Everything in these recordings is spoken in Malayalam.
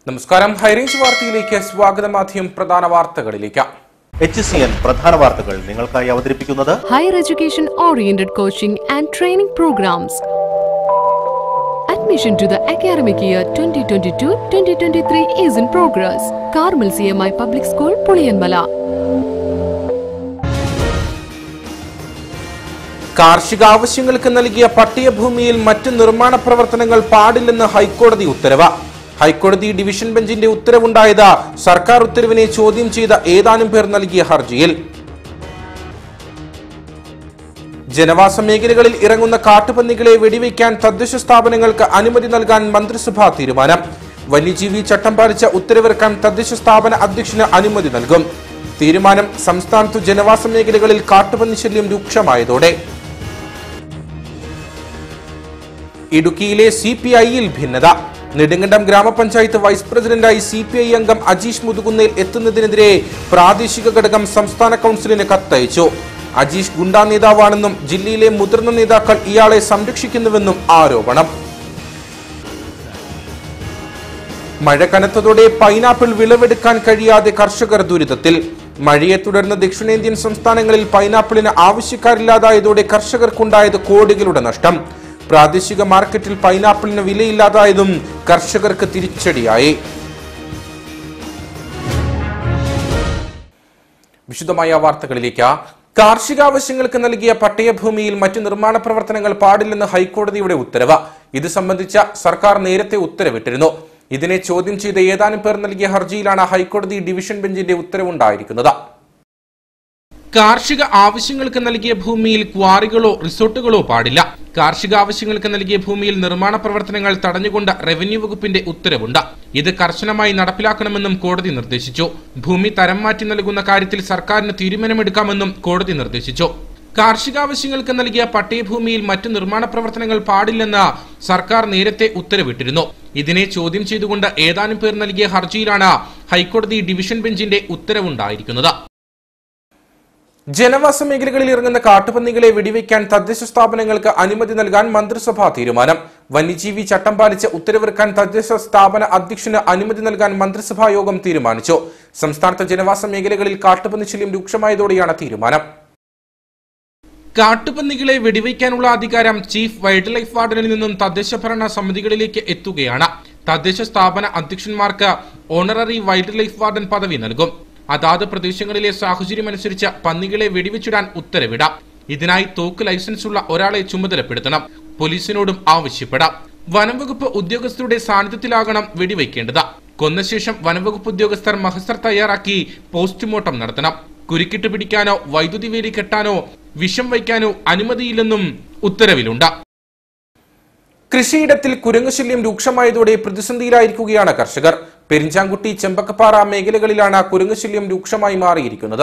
നമസ്കാരം ഹൈറേഞ്ച് വാർത്തയിലേക്ക് സ്വാഗതം ആദ്യം പ്രധാന വാർത്തകളിലേക്ക് എച്ച് സി എൻ പ്രധാന വാർത്തകൾ നിങ്ങൾക്കായി അവതരിപ്പിക്കുന്നത് higher education oriented coaching and training programs. Admission to the academic year 2022-2023 is in progress. Carmel CMI Public School, Puliyanmala. കാർഷിക ആവശ്യങ്ങൾക്ക് നൽകിയ പട്ടയഭൂമിയിൽ മറ്റ് നിർമ്മാണ പ്രവർത്തനങ്ങൾ പാടില്ലെന്ന് ഹൈക്കോടതി ഉത്തരവ് ഹൈക്കോടതി ഡിവിഷൻ ബെഞ്ചിന്റെ ഉത്തരവുണ്ടായത് സർക്കാർ ഉത്തരവിനെ ചോദ്യം ചെയ്ത ഏതാനും പേർ നൽകിയ ഹർജിയിൽ ജനവാസ മേഖലകളിൽ ഇറങ്ങുന്ന കാട്ടുപന്നികളെ വെടിവെക്കാൻ തദ്ദേശ സ്ഥാപനങ്ങൾക്ക് അനുമതി നൽകാൻ മന്ത്രിസഭാ തീരുമാനം വന്യജീവി ചട്ടം പാലിച്ച ഉത്തരവിറക്കാൻ തദ്ദേശ സ്ഥാപന അധ്യക്ഷന് അനുമതി നൽകും തീരുമാനം സംസ്ഥാനത്തു ജനവാസ മേഖലകളിൽ കാട്ടുപന്നി ശല്യം രൂക്ഷമായതോടെ ഇടുക്കിയിലെ സി പി ഐയിൽ ഭിന്നത നെടുങ്കണ്ടം ഗ്രാമപഞ്ചായത്ത് വൈസ് പ്രസിഡന്റായി സി പി ഐ അംഗം അജീഷ് മുതുകുന്നേൽ എത്തുന്നതിനെതിരെ പ്രാദേശിക ഘടകം സംസ്ഥാന കൗൺസിലിന് കത്തയച്ചു അജീഷ് ഗുണ്ടാ നേതാവാണെന്നും ജില്ലയിലെ മുതിർന്ന നേതാക്കൾ ഇയാളെ സംരക്ഷിക്കുന്നുവെന്നും ആരോപണം മഴ കനത്തതോടെ പൈനാപ്പിൾ വിളവെടുക്കാൻ കഴിയാതെ കർഷകർ ദുരിതത്തിൽ മഴയെ തുടർന്ന് ദക്ഷിണേന്ത്യൻ സംസ്ഥാനങ്ങളിൽ പൈനാപ്പിളിന് ആവശ്യക്കാരില്ലാതായതോടെ കർഷകർക്കുണ്ടായത് കോടികളുടെ നഷ്ടം പ്രാദേശിക മാർക്കറ്റിൽ പൈനാപ്പിളിന് വിലയില്ലാതായതും കർഷകർക്ക് തിരിച്ചടിയായി വിശദമായ വാർത്തകളിലേക്ക് കാർഷിക ആവശ്യങ്ങൾക്ക് നൽകിയ പട്ടയഭൂമിയിൽ മറ്റു നിർമ്മാണ പ്രവർത്തനങ്ങൾ പാടില്ലെന്ന് ഹൈക്കോടതിയുടെ ഉത്തരവ് ഇത് സംബന്ധിച്ച സർക്കാർ നേരത്തെ ഉത്തരവിട്ടിരുന്നു ഇതിനെ ചോദ്യം ചെയ്ത് ഏതാനും പേർ നൽകിയ ഹർജിയിലാണ് ഹൈക്കോടതി ഡിവിഷൻ ബെഞ്ചിന്റെ ഉത്തരവുണ്ടായിരിക്കുന്നത് കാർഷിക ആവശ്യങ്ങൾക്ക് നൽകിയ ഭൂമിയിൽ ക്വാറികളോ റിസോർട്ടുകളോ പാടില്ല കാർഷിക ആവശ്യങ്ങൾക്ക് നൽകിയ ഭൂമിയിൽ നിർമ്മാണ പ്രവർത്തനങ്ങൾ തടഞ്ഞുകൊണ്ട് റവന്യൂ വകുപ്പിന്റെ ഉത്തരവുണ്ട് ഇത് കർശനമായി നടപ്പിലാക്കണമെന്നും കോടതി നിർദ്ദേശിച്ചു ഭൂമി തരം മാറ്റി നൽകുന്ന കാര്യത്തിൽ സർക്കാരിന് തീരുമാനമെടുക്കാമെന്നും കോടതി നിർദ്ദേശിച്ചു കാർഷികാവശ്യങ്ങൾക്ക് നൽകിയ പട്ടയഭൂമിയിൽ മറ്റു നിർമ്മാണ പ്രവർത്തനങ്ങൾ പാടില്ലെന്ന് സർക്കാർ നേരത്തെ ഉത്തരവിട്ടിരുന്നു ഇതിനെ ചോദ്യം ചെയ്തുകൊണ്ട് ഏതാനും പേർ നൽകിയ ഹർജിയിലാണ് ഹൈക്കോടതി ഡിവിഷൻ ബെഞ്ചിന്റെ ഉത്തരവുണ്ടായിരിക്കുന്നത് ജനവാസ മേഖലകളിൽ ഇറങ്ങുന്ന കാട്ടുപന്നികളെ വെടിവെക്കാൻ തദ്ദേശ സ്ഥാപനങ്ങൾക്ക് അനുമതി നൽകാൻ മന്ത്രിസഭാ തീരുമാനം വന്യജീവി ചട്ടം പാലിച്ച് ഉത്തരവിറക്കാൻ തദ്ദേശ സ്ഥാപന അധ്യക്ഷന് അനുമതി നൽകാൻ മന്ത്രിസഭാ യോഗം തീരുമാനിച്ചു സംസ്ഥാനത്തെ ജനവാസ മേഖലകളിൽ കാട്ടുപന്നി ശല്യം രൂക്ഷമായതോടെയാണ് തീരുമാനം കാട്ടുപന്നികളെ വെടിവയ്ക്കാനുള്ള അധികാരം ചീഫ് വൈൽഡ് ലൈഫ് വാർഡനിൽ നിന്നും തദ്ദേശ ഭരണ സമിതികളിലേക്ക് എത്തുകയാണ് തദ്ദേശ സ്ഥാപന അധ്യക്ഷന്മാർക്ക് ഓണററി വൈൽഡ് ലൈഫ് വാർഡൻ പദവി നൽകും അതാത് പ്രദേശങ്ങളിലെ സാഹചര്യമനുസരിച്ച് പന്നികളെ വെടിവെച്ചിടാൻ ഉത്തരവിടാം ഇതിനായി തോക്ക് ലൈസൻസ് ഉള്ള ഒരാളെ ചുമതലപ്പെടുത്തണം പോലീസിനോടും ആവശ്യപ്പെടാം വനംവകുപ്പ് ഉദ്യോഗസ്ഥരുടെ സാന്നിധ്യത്തിലാകണം വെടിവെക്കേണ്ടത് കൊന്ന ശേഷം വനംവകുപ്പ് ഉദ്യോഗസ്ഥർ മഹസർ തയ്യാറാക്കി പോസ്റ്റ്മോർട്ടം നടത്തണം കുരുക്കിട്ട് പിടിക്കാനോ വൈദ്യുതി വേലി കെട്ടാനോ വിഷം വയ്ക്കാനോ അനുമതിയില്ലെന്നും ഉത്തരവിലുണ്ട് കൃഷിയിടത്തിൽ കുരങ്ങുശല്യം രൂക്ഷമായതോടെ പ്രതിസന്ധിയിലായിരിക്കുകയാണ് കർഷകർ പെരിഞ്ചാങ്കുട്ടി ചെമ്പക്കപ്പാറ മേഖലകളിലാണ് കുരങ്ങുശല്യം രൂക്ഷമായി മാറിയിരിക്കുന്നത്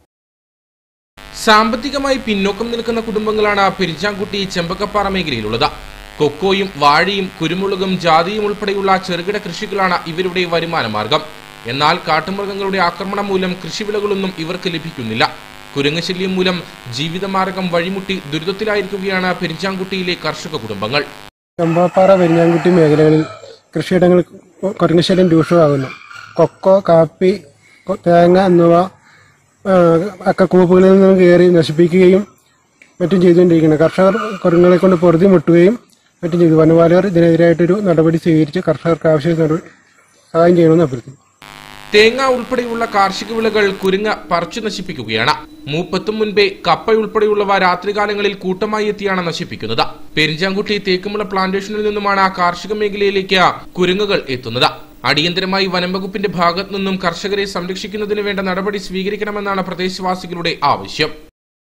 സാമ്പത്തികമായി പിന്നോക്കം നിൽക്കുന്ന കുടുംബങ്ങളാണ് പെരിഞ്ചാങ്കുട്ടി ചെമ്പക്കപ്പാറ മേഖലയിലുള്ളത് കൊക്കോയും വാഴയും കുരുമുളകും ജാതിയും ഉൾപ്പെടെയുള്ള ചെറുകിട കൃഷികളാണ് ഇവരുടെ വരുമാന മാർഗം എന്നാൽ കാട്ടുമൃഗങ്ങളുടെ ആക്രമണം മൂലം കൃഷിവിളകളൊന്നും ഇവർക്ക് ലഭിക്കുന്നില്ല കുരങ്ങുശല്യം മൂലം ജീവിതമാർഗം വഴിമുട്ടി ദുരിതത്തിലായിരിക്കുകയാണ് പെരിഞ്ചാങ്കുട്ടിയിലെ കർഷക കുടുംബങ്ങൾ ചെമ്പാപ്പാറ പെരിഞ്ഞാൻകുട്ടി മേഖലകളിൽ കൃഷിയിടങ്ങൾ കുരങ്ങശല്യം രൂക്ഷമാകുന്നു കൊക്കോ കാപ്പി കൊ- തേങ്ങ എന്നിവ ആ, ഒക്കെ കൂപ്പുകളിൽ നിന്ന് കയറി നശിപ്പിക്കുകയും മറ്റും ചെയ്തുകൊണ്ടിരിക്കുന്നു കർഷകർ കുരങ്ങുകളെ കൊണ്ട് പൊറുതി മുട്ടുകയും മറ്റും ചെയ്തു വനപാലകർ ഇതിനെതിരായിട്ടൊരു നടപടി സ്വീകരിച്ച് കർഷകർക്ക് ആവശ്യ നടപടി സഹായം ചെയ്യണമെന്ന് അഭ്യർത്ഥിക്കുന്നു തേങ്ങ ഉൾപ്പെടെയുള്ള കാർഷിക വിളകൾ കുരുങ്ങ പറിച്ചു നശിപ്പിക്കുകയാണ് മൂപ്പത്തും മുൻപേ കപ്പ ഉൾപ്പെടെയുള്ളവ രാത്രികാലങ്ങളിൽ കൂട്ടമായി എത്തിയാണ് നശിപ്പിക്കുന്നത് പെരിഞ്ചാങ്കുട്ടി തേക്കുമുള പ്ലാന്റേഷനിൽ നിന്നുമാണ് കാർഷിക മേഖലയിലേക്ക് കുരുങ്ങുകൾ എത്തുന്നത് അടിയന്തരമായി വനം വകുപ്പിന്റെ ഭാഗത്തു നിന്നും കർഷകരെ സംരക്ഷിക്കുന്നതിന് വേണ്ട നടപടി സ്വീകരിക്കണമെന്നാണ് പ്രദേശവാസികളുടെ ആവശ്യം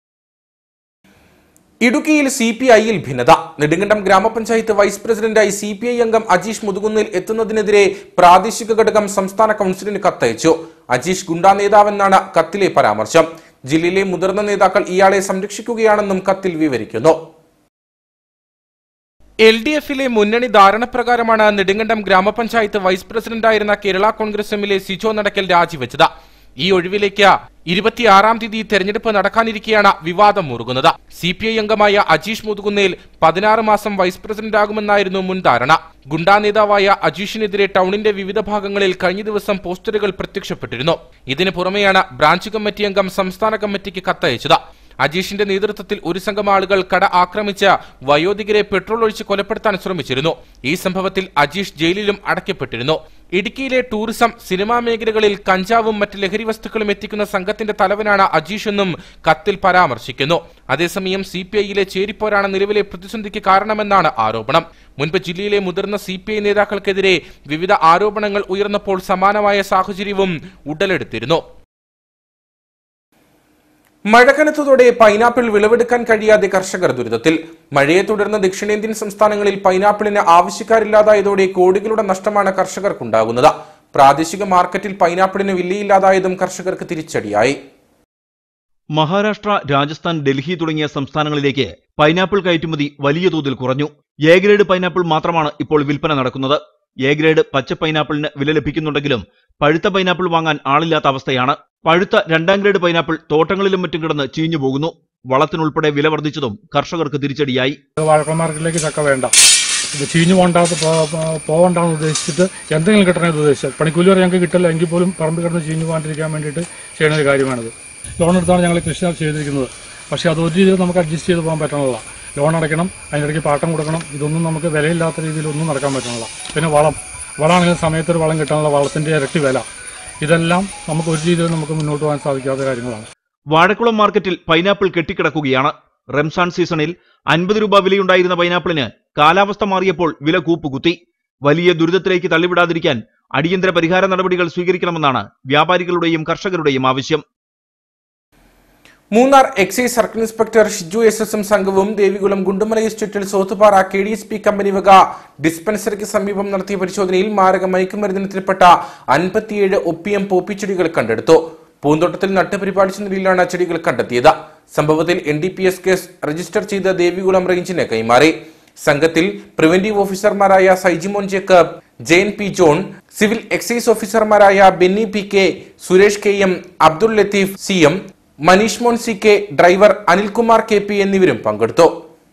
ഇടുക്കിയിൽ സി പി ഐയിൽ ഭിന്നത നെടുങ്കണ്ടം ഗ്രാമപഞ്ചായത്ത് വൈസ് പ്രസിഡന്റായി സി പി ഐ അംഗം അജീഷ് മുതുകുന്നിൽ എത്തുന്നതിനെതിരെ പ്രാദേശിക ഘടകം സംസ്ഥാന കൗൺസിലിന് കത്തയച്ചു അജീഷ് ഗുണ്ടാ നേതാവെന്നാണ് കത്തിലെ പരാമർശം ജില്ലയിലെ മുതിർന്ന നേതാക്കൾ ഇയാളെ സംരക്ഷിക്കുകയാണെന്നും കത്തിൽ വിവരിക്കുന്നു എൽ ഡി എഫിലെ മുന്നണി ധാരണപ്രകാരമാണ് നെടുങ്കണ്ടം ഗ്രാമപഞ്ചായത്ത് വൈസ് പ്രസിഡന്റായിരുന്ന കേരള കോൺഗ്രസ് എമ്മിലെ സിജോ നടക്കൽ രാജിവെച്ചത് ഈ ഒഴിവിലേക്ക് ഇരുപത്തിയാറാം തീയതി തെരഞ്ഞെടുപ്പ് നടക്കാനിരിക്കെയാണ് വിവാദം മുറുകുന്നത് സി പി ഐ അംഗമായ അജീഷ് മുതുകുന്നേൽ പതിനാറ് മാസം വൈസ് പ്രസിഡന്റാകുമെന്നായിരുന്നു മുൻ ധാരണ ഗുണ്ടാ നേതാവായ അജീഷിനെതിരെ ടൗണിന്റെ വിവിധ ഭാഗങ്ങളിൽ കഴിഞ്ഞ ദിവസം പോസ്റ്ററുകൾ പ്രത്യക്ഷപ്പെട്ടിരുന്നു ഇതിനു പുറമെയാണ് ബ്രാഞ്ച് കമ്മിറ്റി അംഗം സംസ്ഥാന കമ്മിറ്റിക്ക് കത്തയച്ചത് അജീഷിന്റെ നേതൃത്വത്തിൽ ഒരു സംഘം ആളുകൾ കട ആക്രമിച്ച് വയോധികരെ പെട്രോൾ ഒഴിച്ച് കൊലപ്പെടുത്താൻ ശ്രമിച്ചിരുന്നു ഈ സംഭവത്തിൽ അജീഷ് ജയിലിലും അടയ്ക്കപ്പെട്ടിരുന്നു ഇടുക്കിയിലെ ടൂറിസം സിനിമാ മേഖലകളിൽ കഞ്ചാവും മറ്റ് ലഹരി വസ്തുക്കളും എത്തിക്കുന്ന സംഘത്തിന്റെ തലവനാണ് അജീഷ് എന്നും കത്തിൽ പരാമർശിക്കുന്നു അതേസമയം സി പി ഐയിലെ ചേരിപ്പോരാണ് നിലവിലെ പ്രതിസന്ധിക്ക് കാരണമെന്നാണ് ആരോപണം മുൻപ് ജില്ലയിലെ മുതിർന്ന സി പി ഐ നേതാക്കൾക്കെതിരെ വിവിധ ആരോപണങ്ങൾ ഉയർന്നപ്പോൾ സമാനമായ സാഹചര്യവും ഉടലെടുത്തിരുന്നു മഴ കനത്തതോടെ പൈനാപ്പിൾ വിളവെടുക്കാൻ കഴിയാതെ കർഷകർ ദുരിതത്തിൽ മഴയെ തുടർന്ന് ദക്ഷിണേന്ത്യൻ സംസ്ഥാനങ്ങളിൽ പൈനാപ്പിളിന് ആവശ്യക്കാരില്ലാതായതോടെ കോടികളുടെ നഷ്ടമാണ് കർഷകർക്കുണ്ടാകുന്നത് പ്രാദേശിക മാർക്കറ്റിൽ പൈനാപ്പിളിന് വിലയില്ലാതായതും കർഷകർക്ക് തിരിച്ചടിയായി മഹാരാഷ്ട്ര രാജസ്ഥാൻ ഡൽഹി തുടങ്ങിയ സംസ്ഥാനങ്ങളിലേക്ക് പൈനാപ്പിൾ കയറ്റുമതി വലിയ തോതിൽ കുറഞ്ഞു എ ഗ്രേഡ് പൈനാപ്പിൾ മാത്രമാണ് ഇപ്പോൾ വിൽപ്പന നടക്കുന്നത് എ ഗ്രേഡ് പച്ച പൈനാപ്പിളിന് വില ലഭിക്കുന്നുണ്ടെങ്കിലും പഴുത്ത പൈനാപ്പിൾ വാങ്ങാൻ ആളില്ലാത്ത അവസ്ഥയാണ് പഴുത്ത രണ്ടാം ഗ്രേഡ് പൈനാപ്പിൾ തോട്ടങ്ങളിലും മറ്റും കിടന്ന് ചീഞ്ഞു പോകുന്നു വളത്തിനുൾപ്പെടെ വില വർദ്ധിച്ചതും കർഷകർക്ക് തിരിച്ചടിയായി വാഴക്കുളം മാർക്കറ്റിലേക്ക് ചക്ക വേണ്ട ഇത് ചീഞ്ഞു പോകണ്ടാത്ത പോകണ്ടെന്ന് ഉദ്ദേശിച്ചിട്ട് എന്തെങ്കിലും കിട്ടണമെന്ന് ഉദ്ദേശിച്ചത് പണിക്കൂലി വരെ ഞങ്ങൾക്ക് കിട്ടില്ല എങ്കിൽ പോലും പറമ്പ് കിടന്ന് ചീഞ്ഞു പോകാണ്ടിരിക്കാൻ വേണ്ടിയിട്ട് ചെയ്യുന്ന ഒരു കാര്യമാണിത് ലോൺ എടുത്താണ് ഞങ്ങൾ കൃഷി ചെയ്തിരിക്കുന്നത് പക്ഷേ അത് ഒരു രീതിയിൽ നമുക്ക് അഡ്ജസ്റ്റ് ചെയ്ത് പോകാൻ പറ്റണമല്ല ലോൺ അടയ്ക്കണം അതിനിടയ്ക്ക് പാട്ടം കൊടുക്കണം ഇതൊന്നും നമുക്ക് വിലയില്ലാത്ത രീതിയിൽ ഒന്നും നടക്കാൻ പറ്റണില്ല പിന്നെ വളം വളമാണെങ്കിൽ സമയത്തൊരു വളം കിട്ടാനുള്ള വളത്തിൻ്റെ ഇരട്ടി വില ഇതെല്ലാം നമുക്ക് ഒരു രീതിയിൽ നമുക്ക് മുന്നോട്ട് പോകാൻ സാധിക്കാത്ത കാര്യങ്ങളാണ് വാഴക്കുളം മാർക്കറ്റിൽ പൈനാപ്പിൾ കെട്ടിക്കിടക്കുകയാണ് റംസാൻ സീസണിൽ അൻപത് രൂപ വിലയുണ്ടായിരുന്ന പൈനാപ്പിളിന് കാലാവസ്ഥ മാറിയപ്പോൾ വില കൂപ്പുകുത്തി വലിയ ദുരിതത്തിലേക്ക് തള്ളിവിടാതിരിക്കാൻ അടിയന്തര പരിഹാര നടപടികൾ സ്വീകരിക്കണമെന്നാണ് വ്യാപാരികളുടെയും കർഷകരുടെയും ആവശ്യം Munnar excise circle inspector Shiju S എസും സംഘവും ദേവികുളം ഗുണ്ടുമല എസ്റ്റേറ്റിൽ Sothupara K D S P company വക ഡിസ്പെൻസറിക്ക് സമീപം നടത്തിയ പരിശോധനയിൽ മാരക മയക്കുമരുന്നിനത്തിൽപ്പെട്ട അൻപത്തിയേഴ് ഒപ്പിയം പോപ്പിച്ചെടികൾ കണ്ടെടുത്തു പൂന്തോട്ടത്തിൽ നട്ടുപരിപാലിച്ച നിലയിലാണ് ചെടികൾ കണ്ടെത്തിയത് സംഭവത്തിൽ N D P S case register ചെയ്ത ദേവികുളം റേഞ്ചിന് കൈമാറി സംഘത്തിൽ പ്രിവന്റീവ് ഓഫീസർമാരായ Saijimon Jacob Jain P John civil excise ഓഫീസർമാരായ Benny P K Suresh K M Abdul Latheef C M Manish Mon C K driver Anilkumar K P എന്നിവരും പങ്കെടുത്തു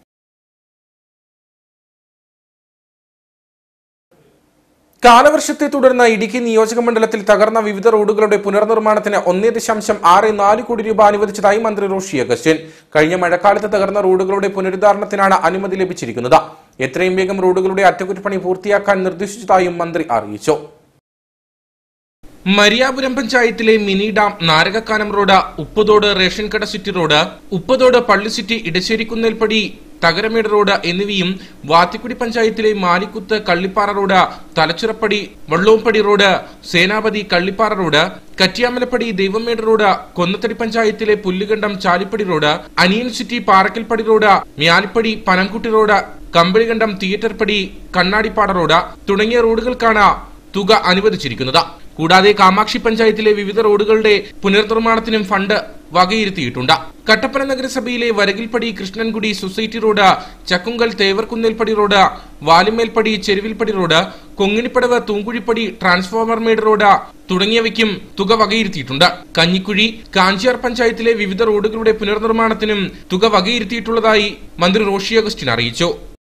കാലവർഷത്തെ തുടർന്ന് ഇടുക്കി നിയോജക മണ്ഡലത്തിൽ തകർന്ന വിവിധ റോഡുകളുടെ പുനർനിർമ്മാണത്തിന് ഒന്നേ ദശാംശം ആറ് നാല് കോടി രൂപ അനുവദിച്ചതായി മന്ത്രി റോഷി അഗസ്റ്റ്യൻ കഴിഞ്ഞ മഴക്കാലത്ത് തകർന്ന റോഡുകളുടെ പുനരുദ്ധാരണത്തിനാണ് അനുമതി ലഭിച്ചിരിക്കുന്നത് എത്രയും വേഗം റോഡുകളുടെ അറ്റകുറ്റപ്പണി പൂർത്തിയാക്കാൻ നിർദ്ദേശിച്ചതായും മന്ത്രി അറിയിച്ചു മരിയാപുരം പഞ്ചായത്തിലെ mini dam Narakakkanam road Uppathode ration കട സിറ്റി റോഡ് ഉപ്പതോട് പള്ളി സിറ്റി ഇടശ്ശേരിക്കുന്നേൽപ്പടി തകരമേട് റോഡ് എന്നിവയും വാത്തിക്കുടി പഞ്ചായത്തിലെ Malikkuthu Kallippara road Thalachirappadi Vallompadi road Senapathy Kallippara road Kattiyamalappadi Daivamedu road Konnathady പഞ്ചായത്തിലെ Pullukandam Chalippadi road Aniyan city Parakkalppadi road Myalippadi Panamkutty road Kambilikandam തിയേറ്റർപ്പടി കണ്ണാടിപ്പാട റോഡ് തുടങ്ങിയ റോഡുകൾക്കാണ് തുക അനുവദിച്ചിരിക്കുന്നത് കൂടാതെ കാമാക്ഷി പഞ്ചായത്തിലെ വിവിധ റോഡുകളുടെ പുനർനിർമ്മാണത്തിനും ഫണ്ട് വകയിരുത്തിയിട്ടുണ്ട് കട്ടപ്പന നഗരസഭയിലെ Varakilppadi Krishnankudi society road Chakkunkal Thevarkunnelppadi road Valumelppadi Cheruvilppadi road Konginippadavu Thoonkuzhippadi transformer മേഡ് റോഡ് തുടങ്ങിയവയ്ക്കും തുക വകയിരുത്തിയിട്ടുണ്ട് കഞ്ഞിക്കുഴി കാഞ്ചിയാർ പഞ്ചായത്തിലെ വിവിധ റോഡുകളുടെ പുനർനിർമ്മാണത്തിനും തുക വകയിരുത്തിയിട്ടുള്ളതായി മന്ത്രി റോഷി അഗസ്റ്റിൻ അറിയിച്ചു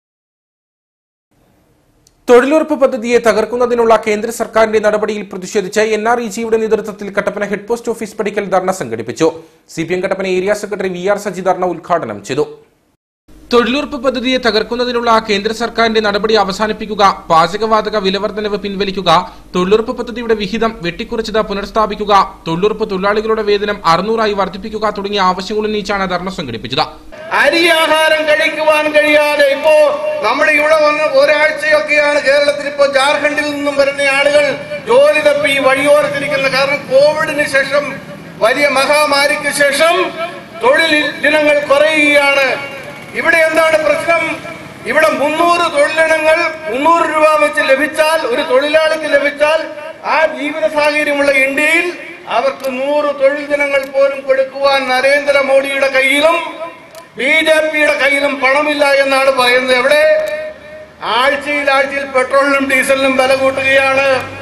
തൊഴിലുറപ്പ് പദ്ധതിയെ തകർക്കുന്നതിനുള്ള കേന്ദ്ര സർക്കാരിന്റെ നടപടിയിൽ പ്രതിഷേധിച്ച് എൻ ആർ ഇ ജിയുടെ നേതൃത്വത്തിൽ കട്ടപ്പന ഹെഡ് പോസ്റ്റ് ഓഫീസ് പടിക്കൽ ധർണ സംഘടിപ്പിച്ചു C P M Kattappana area secretary V R Saji dharna ഉദ്ഘാടനം ചെയ്തു തൊഴിലുറപ്പ് പദ്ധതിയെ തകർക്കുന്നതിനുള്ള കേന്ദ്ര സർക്കാരിന്റെ നടപടി അവസാനിപ്പിക്കുക പാചകവാതക വിലവർദ്ധനവ് പിൻവലിക്കുക തൊഴിലുറപ്പ് പദ്ധതിയുടെ വിഹിതം വെട്ടിക്കുറച്ചത് പുനഃസ്ഥാപിക്കുക തൊഴിലുറപ്പ് തൊഴിലാളികളുടെ വേതനം അറുന്നൂറായി വർദ്ധിപ്പിക്കുക തുടങ്ങിയ ആവശ്യങ്ങൾ ഉന്നയിച്ചാണ് ധർണ സംഘടിപ്പിച്ചത് അരിയാഹാരം കഴിക്കുവാൻ കഴിയാതെ ഇപ്പോ നമ്മുടെ ഇവിടെ വന്ന് ഒരാഴ്ചയൊക്കെയാണ് കേരളത്തിൽ ഇപ്പോ ജാർഖണ്ഡിൽ നിന്നും വരുന്ന ആളുകൾ ജോലി തപ്പി വഴിയോരത്തിരിക്കുന്നത് കാരണം കോവിഡിന് ശേഷം വലിയ മഹാമാരിക്ക് ശേഷം തൊഴിൽ ദിനങ്ങൾ കുറയുകയാണ് ഇവിടെ എന്താണ് പ്രശ്നം ഇവിടെ മുന്നൂറ് തൊഴിലിടങ്ങൾ മുന്നൂറ് രൂപ വെച്ച് ലഭിച്ചാൽ ഒരു തൊഴിലാളിക്ക് ലഭിച്ചാൽ ആ ജീവിത സാഹചര്യമുള്ള ഇന്ത്യയിൽ അവർക്ക് നൂറ് തൊഴിൽ ദിനങ്ങൾ പോലും കൊടുക്കുവാൻ നരേന്ദ്രമോദിയുടെ കയ്യിലും ബി ജെ പിയുടെ കയ്യിലും പണമില്ല എന്നാണ് പറയുന്നത് എവിടെ ആഴ്ചയിൽ ആഴ്ചയിൽ പെട്രോളിനും ഡീസലിനും വില കൂട്ടുകയാണ്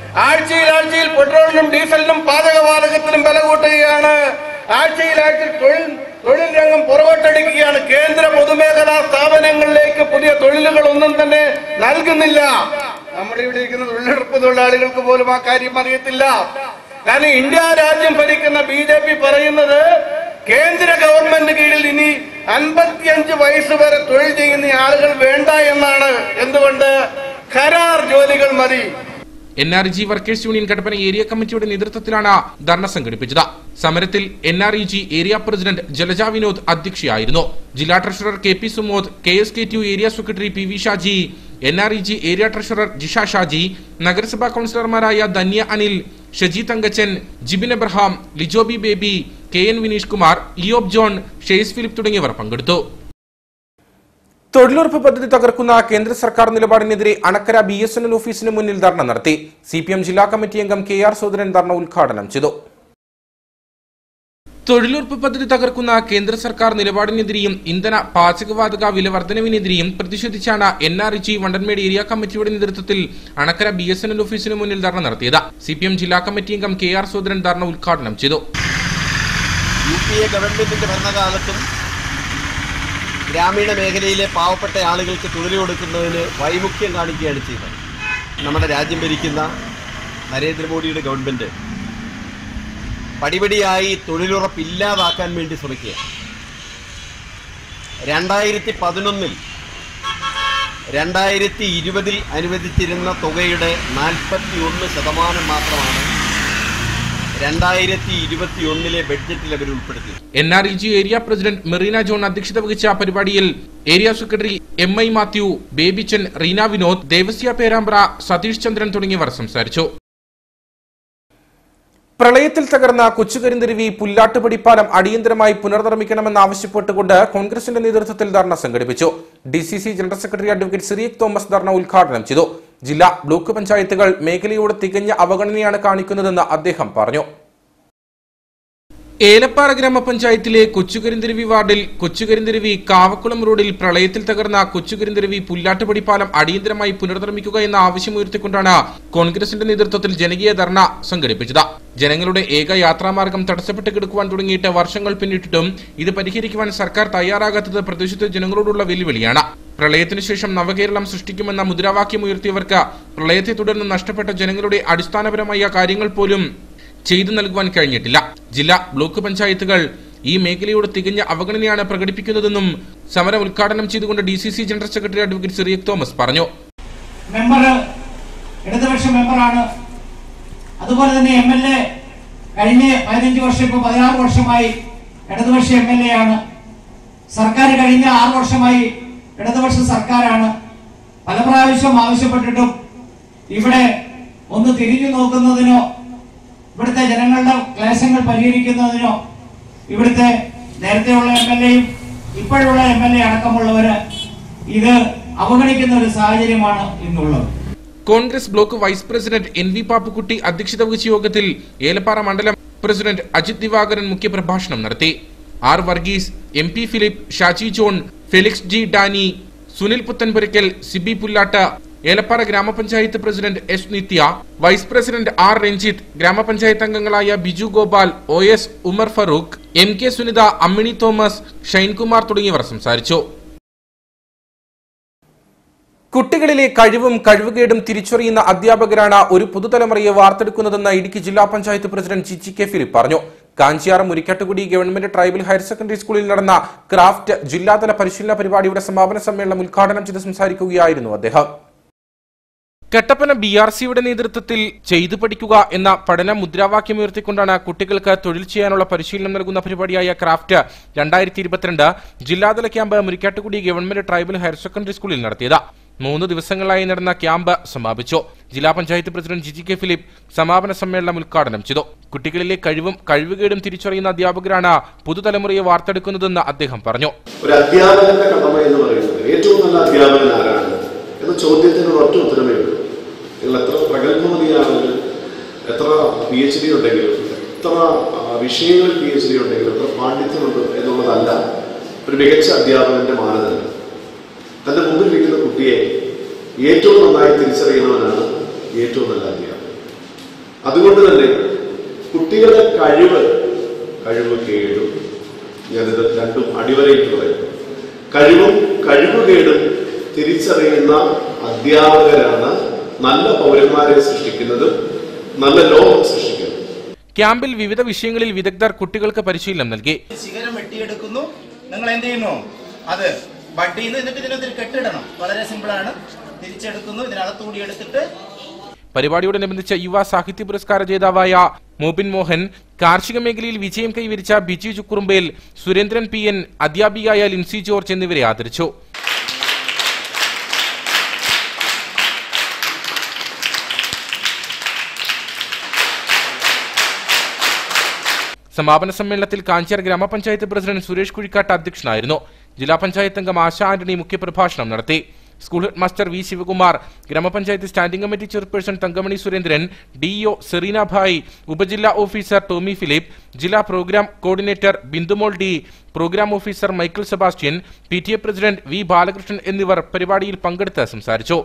ആഴ്ചയിൽ ആഴ്ചയിൽ പെട്രോളിനും ഡീസലിനും പാചകവാതകത്തിനും വില കൂട്ടുകയാണ് ആഴ്ചയിൽ ആഴ്ചയിൽ തൊഴിൽ തൊഴിൽ രംഗം പുറകോട്ടടിക്കുകയാണ് കേന്ദ്ര പൊതുമേഖലാ സ്ഥാപനങ്ങളിലേക്ക് പുതിയ തൊഴിലുകളൊന്നും തന്നെ നൽകുന്നില്ല നമ്മുടെ ഇവിടെ ഇരിക്കുന്ന തൊഴിലുറപ്പ് തൊഴിലാളികൾക്ക് പോലും ആ കാര്യം അറിയത്തില്ല കാരണം ഇന്ത്യ രാജ്യം ഭരിക്കുന്ന ബി ജെ പി പറയുന്നത് കേന്ദ്ര ഗവൺമെന്റ് കീഴിൽ ഇനി അൻപത്തിയഞ്ച് വയസ്സ് വരെ തൊഴിൽ ചെയ്യുന്ന ആളുകൾ വേണ്ട എന്നാണ് എന്തുകൊണ്ട് കരാർ ജോലികൾ മതി N R G workers union Kattappana area കമ്മിറ്റിയുടെ നേതൃത്വത്തിലാണ് ധർണ സംഘടിപ്പിച്ചത് സമരത്തിൽ N R E G area president Jalaja Vinod അധ്യക്ഷയായിരുന്നു ജില്ലാ treasurer K P Sumod K S K T area secretary P V Shaji N R E G area treasurer Jisha Shaji നഗരസഭാ കൌൺസിലർമാരായ Dhanya Anil Shaji Thankachan Jibin Abraham Lijobi Baby K N Vineesh Kumar Iyob John ഷെയ്സ് Philip തുടങ്ങിയവർ പങ്കെടുത്തു തൊഴിലുറപ്പ് പദ്ധതി തകർക്കുന്ന കേന്ദ്ര സർക്കാർ നിലപാടിനെതിരെ Anakkara B S N L ഓഫീസിന് മുന്നിൽ ധർണ നടത്തി സി പി എം ജില്ലാ കമ്മിറ്റി അംഗം കെ ആർ സോദരൻ ധർണ ഉദ്ഘാടനം ചെയ്തു തൊഴിലുറപ്പ് പദ്ധതി തകർക്കുന്ന കേന്ദ്ര സർക്കാർ നിലപാടിനെതിരെയും ഇന്ധന പാചകവാതക വില വർധനവിനെതിരെയും പ്രതിഷേധിച്ചാണ് N R G Vandanmedu area കമ്മിറ്റിയുടെ നേതൃത്വത്തിൽ Anakkara B S N L ഓഫീസിന് മുന്നിൽ ധർണ നടത്തിയത് സി പി എം ജില്ലാ കമ്മിറ്റി അംഗം കെ ആർ സോദരൻ ധർണ ഉദ്ഘാടനം ചെയ്തു യു പി എ ഗവൺമെന്റിന്റെ ഭരണകാലത്തും ഗ്രാമീണ മേഖലയിലെ പാവപ്പെട്ട ആളുകൾക്ക് തൊഴിൽ കൊടുക്കുന്നതിന് വൈമുഖ്യം കാണിക്കുകയാണ് ചെയ്തത് നമ്മുടെ രാജ്യം ഭരിക്കുന്ന നരേന്ദ്രമോദിയുടെ ഗവൺമെന്റ് പടിപടിയായി തൊഴിലുറപ്പ് ഇല്ലാതാക്കാൻ വേണ്ടി ശ്രമിക്കുക രണ്ടായിരത്തി പതിനൊന്നിൽ രണ്ടായിരത്തി ഇരുപതിൽ അനുവദിച്ചിരുന്ന തുകയുടെ നാൽപ്പത്തി ഒന്ന് ശതമാനം മാത്രമാണ് രണ്ടായിരത്തി ഇരുപത്തി ഒന്നിലെ ബഡ്ജറ്റിൽ അവർ ഉൾപ്പെടുത്തി N R E G area president Merina John അധ്യക്ഷത വഹിച്ച പരിപാടിയിൽ area secretary M I Mathew Babychan Reena Vinod Devasya Perambra Satheesh Chandran തുടങ്ങിയവർ സംസാരിച്ചു പ്രളയത്തിൽ തകർന്ന കൊച്ചുകരിന്തിരുവി പുല്ലാട്ടുപടിപ്പാലം അടിയന്തരമായി പുനർനിർമ്മിക്കണമെന്നാവശ്യപ്പെട്ടുകൊണ്ട് കോൺഗ്രസിന്റെ നേതൃത്വത്തിൽ ധർണ സംഘടിപ്പിച്ചു D C C general secretary advocate Cyriac Thomas ധർണ ഉദ്ഘാടനം ചെയ്തു ജില്ലാ ബ്ലോക്ക് പഞ്ചായത്തുകൾ മേഖലയോട് തികഞ്ഞ അവഗണനയാണ് കാണിക്കുന്നതെന്ന് അദ്ദേഹം പറഞ്ഞു ഏലപ്പാറ ഗ്രാമപഞ്ചായത്തിലെ കൊച്ചുകരിന്തിരുവി വാർഡിൽ കൊച്ചുകരിന്തിരുവി കാവക്കുളം റോഡിൽ പ്രളയത്തിൽ തകർന്ന കൊച്ചുകരിന്തിരുവി പുല്ലാട്ടുപടിപ്പാലം അടിയന്തരമായി പുനർനിർമ്മിക്കുക എന്ന ആവശ്യമുയർത്തിക്കൊണ്ടാണ് കോൺഗ്രസിന്റെ നേതൃത്വത്തിൽ ജനകീയ ധർണ സംഘടിപ്പിച്ചത് ജനങ്ങളുടെ ഏക യാത്രാമാർഗം തടസ്സപ്പെട്ട് കിടക്കുവാൻ തുടങ്ങിയിട്ട് വർഷങ്ങൾ പിന്നിട്ടിട്ടും ഇത് പരിഹരിക്കുവാൻ സർക്കാർ തയ്യാറാകാത്തത് പ്രദേശത്തെ ജനങ്ങളോടുള്ള വെല്ലുവിളിയാണ് പ്രളയത്തിനു ശേഷം നവകേരളം സൃഷ്ടിക്കുമെന്ന മുദ്രാവാക്യം ഉയർത്തിയവർക്ക് പ്രളയത്തെ തുടർന്ന് നഷ്ടപ്പെട്ട ജനങ്ങളുടെ അടിസ്ഥാനപരമായ കാര്യങ്ങൾ പോലും ചെയ്തു നൽകുവാൻ കഴിഞ്ഞിട്ടില്ല ജില്ലാ ബ്ലോക്ക് പഞ്ചായത്തുകൾ ഈ മേഖലയോട് തികഞ്ഞ അവഗണനയാണ് പ്രകടിപ്പിക്കുന്നതെന്നും സമരം ഉദ്ഘാടനം ചെയ്തുകൊണ്ട് D C C general secretary advocate Cyriac Thomas പറഞ്ഞു മെമ്പർ ഇടതുപക്ഷ മെമ്പറാണ് അതുപോലെ തന്നെ എം എൽ എ കഴിഞ്ഞ പതിനഞ്ച് വർഷം ഇപ്പോൾ പതിനാറ് വർഷമായി ഇടതുപക്ഷ എം എൽ എ ആണ് സർക്കാർ കഴിഞ്ഞ ആറ് വർഷമായി ഇടതുപക്ഷ സർക്കാരാണ് പല പ്രാവശ്യം ആവശ്യപ്പെട്ടിട്ടും ഇവിടെ ഒന്ന് തിരിഞ്ഞു നോക്കുന്നതിനോ ഇവിടുത്തെ ജനങ്ങളുടെ ക്ലേശങ്ങൾ പരിഹരിക്കുന്നതിനോ ഇവിടുത്തെ നേരത്തെയുള്ള എം എൽ എയും ഇപ്പോഴുള്ള എം എൽ എ അടക്കമുള്ളവര് ഇത് അവഗണിക്കുന്ന ഒരു സാഹചര്യമാണ് ഇന്നുള്ളത് Congress block vice president N V Pappukkutty അധ്യക്ഷത വഹിച്ച യോഗത്തിൽ ഏലപ്പാറ മണ്ഡലം പ്രസിഡന്റ് അജിത് ദിവാകരൻ മുഖ്യപ്രഭാഷണം നടത്തി R Varghese M P Philip Shaji John Felix G Dani Sunil Puthenpurakkal Siby Pullattu Elappara ഗ്രാമപഞ്ചായത്ത് president S Nithya vice president R Ranjith ഗ്രാമപഞ്ചായത്ത് അംഗങ്ങളായ Biju Gopal O S Umar Farooq M K Sunitha Ammini Thomas Shinekumar തുടങ്ങിയവർ സംസാരിച്ചു കുട്ടികളിലെ കഴിവും കഴിവുകേടും തിരിച്ചറിയുന്ന അധ്യാപകരാണ് ഒരു പുതുതലമുറയെ വാർത്തെടുക്കുന്നതെന്ന് ഇടുക്കി ജില്ലാ പഞ്ചായത്ത് പ്രസിഡന്റ് ജിജി കെ ഫിലിപ്പ് പറഞ്ഞു Kanchiyar Murikkattukudi government tribal higher secondary സ്കൂളിൽ നടന്ന ക്രാഫ്റ്റ് ജില്ലാതല പരിശീലന പരിപാടിയുടെ സമാപന സമ്മേളനം ഉദ്ഘാടനം ചെയ്ത് സംസാരിക്കുകയായിരുന്നു അദ്ദേഹം കട്ടപ്പന ബി ആർ സിയുടെ നേതൃത്വത്തിൽ ചെയ്തു പഠിക്കുക എന്ന പഠന മുദ്രാവാക്യം ഉയർത്തിക്കൊണ്ടാണ് കുട്ടികൾക്ക് തൊഴിൽ ചെയ്യാനുള്ള പരിശീലനം നൽകുന്ന പരിപാടിയായ ക്രാഫ്റ്റ് രണ്ടായിരത്തി ഇരുപത്തിരണ്ട് ജില്ലാതല camp Murikkattukudi government tribal higher secondary സ്കൂളിൽ നടത്തിയത് മൂന്ന് ദിവസങ്ങളായി നടന്ന ക്യാമ്പ് സമാപിച്ചു ജില്ലാ പഞ്ചായത്ത് പ്രസിഡന്റ് ജിജി കെ ഫിലിപ്പ് സമാപന സമ്മേളനം ഉദ്ഘാടനം ചെയ്തു കുട്ടികളിലെ കഴിവും കഴിവുകേടും തിരിച്ചറിയുന്ന അധ്യാപകരാണ് പുതുതലമുറയെ വാർത്തെടുക്കുന്നതെന്ന് അദ്ദേഹം പറഞ്ഞു ഒരു അധ്യാപകന്റെ കടമ എന്ന് പറയുന്നത് ഏറ്റവും നല്ല അധ്യാപകൻ ആരാണ് എന്ന ചോദ്യത്തിന് ഒരൊറ്റ ഉത്തരമേ ഉള്ളൂ നിങ്ങൾ എത്ര പ്രഗത്ഭമതിയാണെങ്കിലും എത്ര പി എച്ച് ഡി ഉണ്ടെങ്കിലും എത്ര ആ, വിഷയങ്ങളിൽ പി എച്ച് ഡി ഉണ്ടെങ്കിലും എത്ര പാണ്ഡിത്യമുണ്ട് എന്നുള്ളതല്ല ഒരു മികച്ച അധ്യാപകന്റെ മാനദണ്ഡം തന്റെ മുമ്പിൽ ഇരിക്കുന്ന കുട്ടിയെ ഏറ്റവും നന്നായി തിരിച്ചറിയുന്നവനാണ് ഏറ്റവും നല്ല അധ്യാപകൻ അതുകൊണ്ട് തന്നെ കുട്ടികളുടെ കഴിവ് കഴിവ് കേടും ഞാനിത് രണ്ടും അടിവരയിട്ട് പറയുന്നു കഴിവും കഴിവുകേടും തിരിച്ചറിയുന്ന അധ്യാപകരാണ് നല്ല പൗരന്മാരെ സൃഷ്ടിക്കുന്നതും നല്ല ലോകം സൃഷ്ടിക്കുന്നത് ക്യാമ്പിൽ വിവിധ വിഷയങ്ങളിൽ വിദഗ്ധർ കുട്ടികൾക്ക് പരിശീലനം നൽകി ശിഖരം വെട്ടിയെടുക്കുന്നു നിങ്ങൾ എന്ത് ചെയ്യുന്നു അത് ബഡ് ചെയ്യുന്നു എന്നിട്ട് ഇതിനകത്ത് കെട്ടിടണം വളരെ സിമ്പിളാണ് തിരിച്ചെടുക്കുന്നു ഇതിനകത്തുകൂടി എടുത്തിട്ട് പരിപാടിയോടനുബന്ധിച്ച് യുവ സാഹിത്യ പുരസ്കാര ജേതാവായ മോബിൻ മോഹൻ കാർഷിക മേഖലയിൽ വിജയം കൈവരിച്ച ബിജി ചുക്കുറുമ്പേൽ സുരേന്ദ്രൻ പി എൻ അധ്യാപികയായ ലിൻസി ജോർജ് എന്നിവരെ ആദരിച്ചു സമാപന സമ്മേളനത്തിൽ കാഞ്ചിയാർ ഗ്രാമപഞ്ചായത്ത് പ്രസിഡന്റ് സുരേഷ് കുഴിക്കാട്ട് അധ്യക്ഷനായിരുന്നു ജില്ലാ പഞ്ചായത്ത് അംഗം ആശ ആന്റണി മുഖ്യപ്രഭാഷണം നടത്തി school head master V Sivakumar ഗ്രാമപഞ്ചായത്ത് standing committee chairperson Thankamani Surendran DEO Serina Bhai ഉപജില്ലാ ഓഫീസർ ടോമി ഫിലിപ്പ് ജില്ലാ programme coordinator Bindumol D programme officer Michael Sebastian P T A president V Balakrishnan എന്നിവർ പരിപാടിയിൽ പങ്കെടുത്ത് സംസാരിച്ചു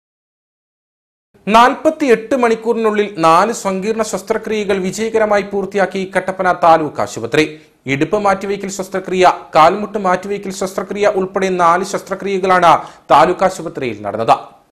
നാൽപ്പത്തിയെട്ട് മണിക്കൂറിനുള്ളിൽ നാല് സങ്കീർണ ശസ്ത്രക്രിയകൾ വിജയകരമായി പൂർത്തിയാക്കി കട്ടപ്പന താലൂക്ക് ആശുപത്രി ഇടുപ്പ് മാറ്റിവയ്ക്കൽ ശസ്ത്രക്രിയ കാൽമുട്ട് മാറ്റിവയ്ക്കൽ ശസ്ത്രക്രിയ ഉൾപ്പെടെ നാല് ശസ്ത്രക്രിയകളാണ് താലൂക്ക് ആശുപത്രിയിൽ നടന്നത്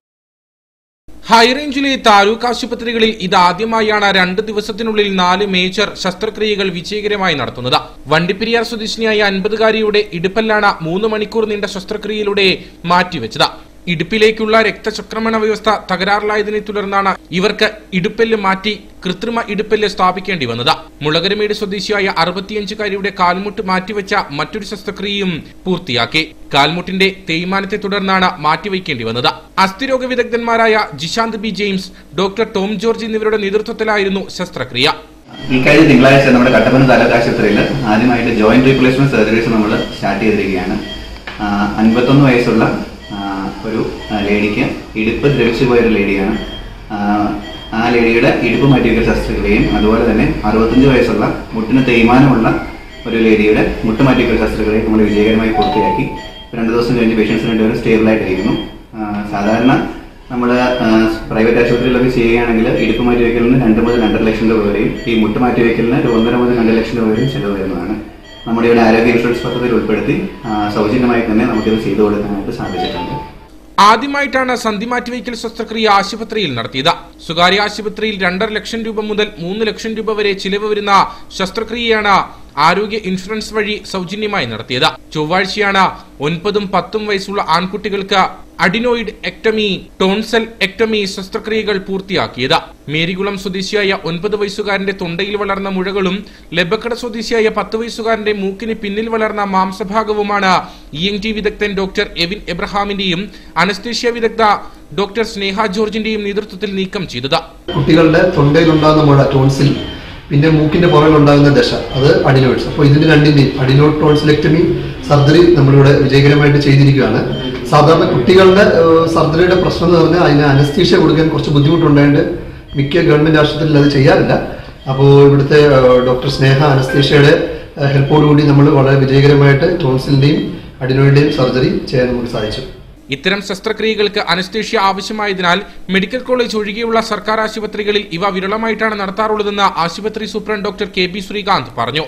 ഹൈറേഞ്ചിലെ താലൂക്ക് ആശുപത്രികളിൽ ഇതാദ്യമായാണ് രണ്ട് ദിവസത്തിനുള്ളിൽ നാല് മേജർ ശസ്ത്രക്രിയകൾ വിജയകരമായി നടത്തുന്നത് വണ്ടിപ്പെരിയാർ സ്വദേശിനിയായ അൻപതുകാരിയുടെ ഇടുപ്പല്ലാണ് മൂന്ന് മണിക്കൂർ നീണ്ട ശസ്ത്രക്രിയയിലൂടെ മാറ്റിവെച്ചത് ഇടുപ്പിലേക്കുള്ള രക്തചക്രമണ വ്യവസ്ഥ തകരാറിലായതിനെ തുടർന്നാണ് ഇവർക്ക് ഇടുപ്പെല്ല് മാറ്റി കൃത്രിമ ഇടുപ്പെല്ല് സ്ഥാപിക്കേണ്ടി വന്നത് മുളകരമേട് സ്വദേശിയായ അറുപത്തിയഞ്ചുകാരിയുടെ കാൽമുട്ട് മാറ്റിവെച്ച മറ്റൊരു ശസ്ത്രക്രിയയും പൂർത്തിയാക്കി കാൽമുട്ടിന്റെ തേയ്മാനത്തെ തുടർന്നാണ് മാറ്റിവെക്കേണ്ടി വന്നത് അസ്ഥിരോഗ വിദഗ്ധന്മാരായ ജിശാന്ത് ബി ജെയിംസ് ഡോക്ടർ ടോം ജോർജ് എന്നിവരുടെ നേതൃത്വത്തിലായിരുന്നു ശസ്ത്രക്രിയ ഈ കഴിഞ്ഞ തിങ്കളാഴ്ച നമ്മുടെ കട്ടപ്പന താലൂക്ക് ആശുപത്രിയിൽ ആദ്യമായിട്ട് ജോയിന്റ് റീപ്ലേസ്മെന്റ് സർജറീസ് നമ്മൾ സ്റ്റാർട്ട് ചെയ്തിരിക്കുകയാണ് അൻപത്തൊന്ന് വയസ്സുള്ള ആ, ഒരു ആ, ലേഡിക്ക് ഇടുപ്പ് ദ്രവിച്ചു പോയൊരു ലേഡിയാണ് ആ, ആ ലേഡിയുടെ ഇടുപ്പ് മാറ്റിവെക്കൽ ശസ്ത്രക്രിയയും അതുപോലെ തന്നെ അറുപത്തഞ്ച് വയസ്സുള്ള മുട്ടിന് തേയ്മാനമുള്ള ഒരു ലേഡിയുടെ മുട്ട് മാറ്റിവെക്കൽ ശസ്ത്രക്രിയയും നമ്മൾ വിജയകരമായി പൂർത്തിയാക്കി രണ്ട് ദിവസം കഴിഞ്ഞ് പേഷ്യൻസ് രണ്ടുപേരും സ്റ്റേബിളായിട്ടിരിക്കുന്നു ആ, സാധാരണ നമ്മൾ പ്രൈവറ്റ് ആശുപത്രിയിലൊക്കെ ചെയ്യുകയാണെങ്കിൽ ഇടുപ്പ് മാറ്റിവെക്കലിന് രണ്ട് മുതൽ രണ്ടര ലക്ഷം രൂപ വരെയും ഈ മുട്ട് മാറ്റിവെക്കലിന് ഒരു ഒന്നര മുതൽ രണ്ട് ലക്ഷം രൂപ വരെയും ചിലവ് വരുന്നതാണ് നമ്മുടെ ഇവിടെ ആരോഗ്യ ഇൻഷുറൻസ് പദ്ധതിയിൽ ഉൾപ്പെടുത്തി ആ, സൗജന്യമായി തന്നെ നമുക്കിത് ചെയ്തു കൊടുക്കാനായിട്ട് സാധിച്ചിട്ടുണ്ട് ആദ്യമായിട്ടാണ് സന്ധി മാറ്റിവയ്ക്കൽ ശസ്ത്രക്രിയ ആശുപത്രിയിൽ നടത്തിയത് സ്വകാര്യ ആശുപത്രിയിൽ രണ്ടര ലക്ഷം രൂപ മുതൽ മൂന്ന് ലക്ഷം രൂപ വരെ ചിലവ് വരുന്ന ശസ്ത്രക്രിയയാണ് ആരോഗ്യ ഇൻഷുറൻസ് വഴി സൗജന്യമായി നടത്തിയത് ചൊവ്വാഴ്ചയാണ് ഒൻപതും പത്തും വയസ്സുള്ള ആൺകുട്ടികൾക്ക് അഡിനോയിഡ് എക്ടമി ടോൺസൽ എക്ടമി ശസ്ത്രക്രിയകൾ പൂർത്തിയാക്കിയത് മേരികുളം സ്വദേശിയായ ഒൻപത് വയസ്സുകാരന്റെ തൊണ്ടയിൽ വളർന്ന മുഴകളും ലബക്കട സ്വദേശിയായ പത്ത് വയസ്സുകാരന്റെ മൂക്കിന് പിന്നിൽ വളർന്ന മാംസഭാഗവുമാണ് ഇ എൻ ടി വിദഗ്ധൻ ഡോക്ടർ എവിൻ എബ്രഹാമിന്റെയും അനസ്തേഷ്യ വിദഗ്ധ ഡോക്ടർ സ്നേഹ ജോർജിന്റെയും നേതൃത്വത്തിൽ നീക്കം ചെയ്തത് കുട്ടികളുടെ തൊണ്ടയിലുണ്ടാകുന്ന മുഴ ടോൺസിൽ പിന്നെ മൂക്കിന്റെ പുറകിലുണ്ടാകുന്ന ദശ അത് അഡിനോയിഡ്സ് അപ്പോൾ ഇതിന് രണ്ടിന്റെയും അഡിനോയിഡ് ടോൺസിലെക്ടമി സർജറി നമ്മളിവിടെ വിജയകരമായിട്ട് ചെയ്തിരിക്കുകയാണ് സാധാരണ കുട്ടികളുടെ ഏഹ്, സർജറിയുടെ പ്രശ്നം എന്ന് പറഞ്ഞാൽ അതിന് അനസ്തീഷ്യ കൊടുക്കാൻ കുറച്ച് ബുദ്ധിമുട്ടുണ്ടായിട്ട് മിക്ക ഗവൺമെന്റ് ആശുപത്രിയിൽ അത് ചെയ്യാറില്ല അപ്പോൾ ഇവിടുത്തെ ഏഹ്, ഡോക്ടർ സ്നേഹ അനസ്തീഷ്യയുടെ ഏഹ്, ഹെൽപ്പോടുകൂടി നമ്മൾ വളരെ വിജയകരമായിട്ട് ടോൺസിലിന്റെയും അഡിനോയിഡിന്റെയും സർജറി ചെയ്യാൻ നമുക്ക് സാധിച്ചു ഇത്തരം ശസ്ത്രക്രിയകൾക്ക് അനസ്തേഷ്യ ആവശ്യമായതിനാൽ മെഡിക്കൽ കോളേജ് ഒഴികെയുള്ള സർക്കാർ ആശുപത്രികളിൽ ഇവ വിരളമായിട്ടാണ് നടത്താറുള്ളതെന്ന് ആശുപത്രി superintendent doctor K B Sreekanth പറഞ്ഞു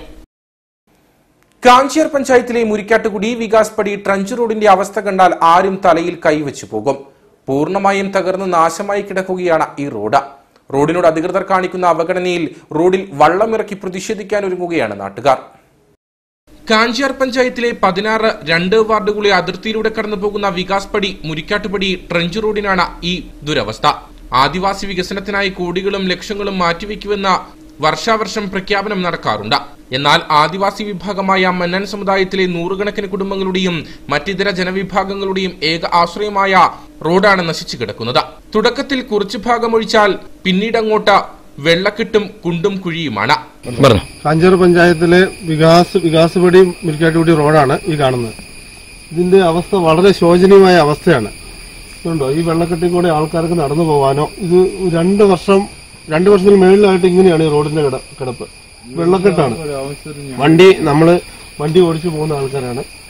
കാഞ്ചിയാർ പഞ്ചായത്തിലെ മുരിക്കാട്ടുകുടി വികാസ് പടി ട്രഞ്ച് റോഡിന്റെ അവസ്ഥ കണ്ടാൽ ആരും തലയിൽ കൈവച്ചു പോകും പൂർണ്ണമായും തകർന്ന് നാശമായി കിടക്കുകയാണ് ഈ റോഡ് റോഡിനോട് അധികൃതർ കാണിക്കുന്ന അവഗണനയിൽ റോഡിൽ വള്ളമിറക്കി പ്രതിഷേധിക്കാൻ ഒരുങ്ങുകയാണ് നാട്ടുകാർ കാഞ്ചിയാർ പഞ്ചായത്തിലെ പതിനാറ് രണ്ട് വാർഡുകളെ അതിർത്തിയിലൂടെ കടന്നു പോകുന്ന വികാസ് പടി മുരിക്കാട്ടുപടി ട്രഞ്ച് റോഡിനാണ് ഈ ദുരവസ്ഥ ആദിവാസി വികസനത്തിനായി കോടികളും ലക്ഷങ്ങളും മാറ്റിവെക്കുമെന്ന വർഷാവർഷം പ്രഖ്യാപനം നടക്കാറുണ്ട് എന്നാൽ ആദിവാസി വിഭാഗമായ മന്നൻ സമുദായത്തിലെ നൂറുകണക്കിന് കുടുംബങ്ങളുടെയും മറ്റിതര ജനവിഭാഗങ്ങളുടെയും ഏക ആശ്രയമായ റോഡാണ് നശിച്ചു കിടക്കുന്നത് തുടക്കത്തിൽ കുറച്ചു ഭാഗം ഒഴിച്ചാൽ പിന്നീടങ്ങോട്ട് വെള്ളക്കെട്ടും കുണ്ടും കുഴിയുമാണ് കാഞ്ചാർ പഞ്ചായത്തിലെ വികാസ് വികാസപടി മുരിക്കാട്ടുപടി റോഡാണ് ഈ കാണുന്നത് ഇതിന്റെ അവസ്ഥ വളരെ ശോചനീയമായ അവസ്ഥയാണ് ഇതുണ്ടോ ഈ വെള്ളക്കെട്ടിൽ കൂടെ ആൾക്കാർക്ക് നടന്നു പോകാനോ ഇത് രണ്ട് വർഷം രണ്ട് വർഷത്തിന് മേളിലായിട്ട് ഇങ്ങനെയാണ് ഈ റോഡിന്റെ കിട- കിടപ്പ് വെള്ളക്കെട്ടാണ് വണ്ടി നമ്മള് വണ്ടി ഓടിച്ചു പോകുന്ന ആൾക്കാരാണ്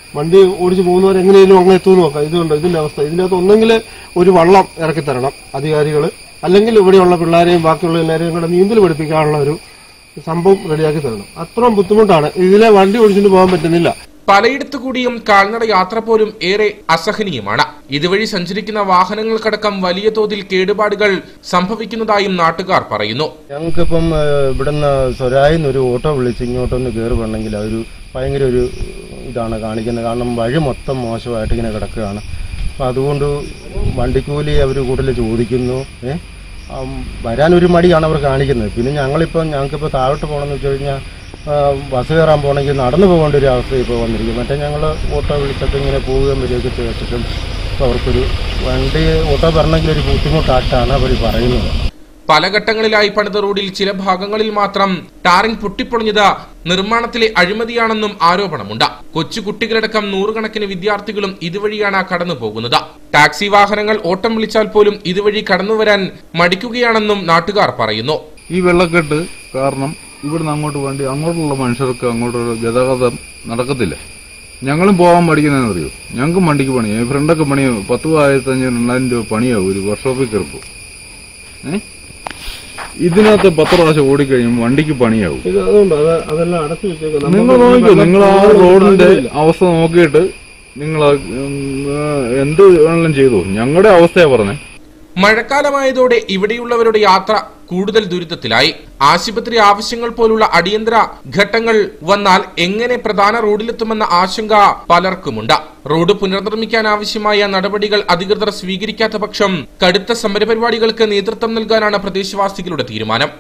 വണ്ടി ഓടിച്ച് പോകുന്നവർ എങ്ങനെയും അങ്ങ് എത്തുമെന്ന് നോക്കാം ഇതുണ്ട് ഇതിന്റെ അവസ്ഥ ഇതിനകത്ത് ഒന്നെങ്കിൽ ഒരു വള്ളം ഇറക്കി തരണം അധികാരികൾ അല്ലെങ്കിൽ ഇവിടെയുള്ള പിള്ളേരെയും ബാക്കിയുള്ള എല്ലാവരെയും കൂടെ നീന്തൽ പഠിപ്പിക്കാനുള്ള ഒരു സംഭവം റെഡിയാക്കി തരണം അത്രയും ബുദ്ധിമുട്ടാണ് ഇതിലെ വണ്ടി ഓടിച്ചിട്ട് പോകാൻ പറ്റുന്നില്ല പലയിടത്തു കൂടിയും കാൽനട യാത്ര പോലും ഏറെ അസഹനീയമാണ് ഇതുവഴി സഞ്ചരിക്കുന്ന വാഹനങ്ങൾക്കടക്കം വലിയ തോതിൽ കേടുപാടുകൾ സംഭവിക്കുന്നതായും നാട്ടുകാർ പറയുന്നു ഞങ്ങൾക്കിപ്പം ഏഹ്, ഇവിടുന്ന് സ്വരായിന്ന് ഒരു ഓട്ടോ വിളിച്ച് ഇങ്ങോട്ടൊന്ന് കയറി വരണമെങ്കിൽ അതൊരു ഭയങ്കര ഒരു ഇതാണ് കാണിക്കുന്നത് കാരണം വഴി മൊത്തം മോശമായിട്ട് ഇങ്ങനെ കിടക്കുകയാണ് അപ്പം അതുകൊണ്ട് വണ്ടിക്കൂലി അവർ കൂടുതൽ ചോദിക്കുന്നു ഏഹ് വരാനൊരു മടിയാണ് അവർ കാണിക്കുന്നത് പിന്നെ ഞങ്ങളിപ്പം ഞങ്ങൾക്കിപ്പോൾ താഴോട്ട് പോകണമെന്ന് വെച്ച് കഴിഞ്ഞാൽ ആ, ബസ് കയറാൻ പോകണമെങ്കിൽ നടന്നു പോകേണ്ട ഒരു അവസ്ഥ ഇപ്പോൾ വന്നിരിക്കും മറ്റേ ഞങ്ങൾ ഓട്ടോ വിളിച്ചൊക്കെ ഇങ്ങനെ പോവുകയും വരികയൊക്കെ ചെയ്തിട്ടും ഇപ്പോൾ അവർക്കൊരു വണ്ടി ഓട്ടോ വരണമെങ്കിൽ ഒരു ബുദ്ധിമുട്ടായിട്ടാണ് അവർ പറയുന്നത് പല ഘട്ടങ്ങളിലായി പണിത റോഡിൽ ചില ഭാഗങ്ങളിൽ മാത്രം ടാറിംഗ് പൊട്ടിപ്പൊളിഞ്ഞത് നിർമ്മാണത്തിലെ അഴിമതിയാണെന്നും ആരോപണമുണ്ട് കൊച്ചു കുട്ടികളടക്കം നൂറുകണക്കിന് വിദ്യാർത്ഥികളും ഇതുവഴിയാണ് കടന്നു പോകുന്നത് ടാക്സി വാഹനങ്ങൾ ഓട്ടം വിളിച്ചാൽ പോലും ഇതുവഴി കടന്നുവരാൻ മടിക്കുകയാണെന്നും നാട്ടുകാർ പറയുന്നു ഈ വെള്ളക്കെട്ട് കാരണം ഇവിടുന്ന് അങ്ങോട്ട് വേണ്ടി അങ്ങോട്ടുള്ള മനുഷ്യർക്ക് അങ്ങോട്ടുള്ള ഗതാഗതം നടക്കത്തില്ല ഞങ്ങളും പോകാൻ പഠിക്കുന്നതെന്ന് അറിയോ ഞങ്ങൾക്കും വണ്ടിക്ക് പണിയാവും ഈ ഫ്രണ്ടൊക്കെ പണിയാവും പത്ത് ആയിരത്തി അഞ്ഞൂറ് രണ്ടായിരം രൂപ പണിയാവും ഒരു വർക്ക്ഷോപ്പിൽ കയറിപ്പോ ഏ ഇതിനകത്ത് പത്ത് പ്രാവശ്യം ഓടിക്കഴിയുമ്പോൾ വണ്ടിക്ക് പണിയാവും ഇത് അതുകൊണ്ട് അത് അതെല്ലാം അടച്ചു വെച്ചേക്കും നിങ്ങൾ നോക്കിയോ നിങ്ങൾ ആ റോഡിന്റെ അവസ്ഥ നോക്കിയിട്ട് നിങ്ങൾ എന്ത് വേണമെങ്കിലും ചെയ്തു ഞങ്ങളുടെ അവസ്ഥയാ പറഞ്ഞേ മഴക്കാലമായതോടെ ഇവിടെയുള്ളവരുടെ യാത്ര കൂടുതൽ ദുരിതത്തിലായി ആശുപത്രി ആവശ്യങ്ങൾ പോലുള്ള അടിയന്തര ഘട്ടങ്ങൾ വന്നാൽ എങ്ങനെ പ്രധാന റോഡിലെത്തുമെന്ന ആശങ്ക പലർക്കുമുണ്ട് റോഡ് പുനർനിർമ്മിക്കാൻ ആവശ്യമായ നടപടികൾ അധികൃതർ സ്വീകരിക്കാത്ത പക്ഷം കടുത്ത സമരപരിപാടികൾക്ക് നേതൃത്വം നൽകാനാണ് പ്രദേശവാസികളുടെ തീരുമാനം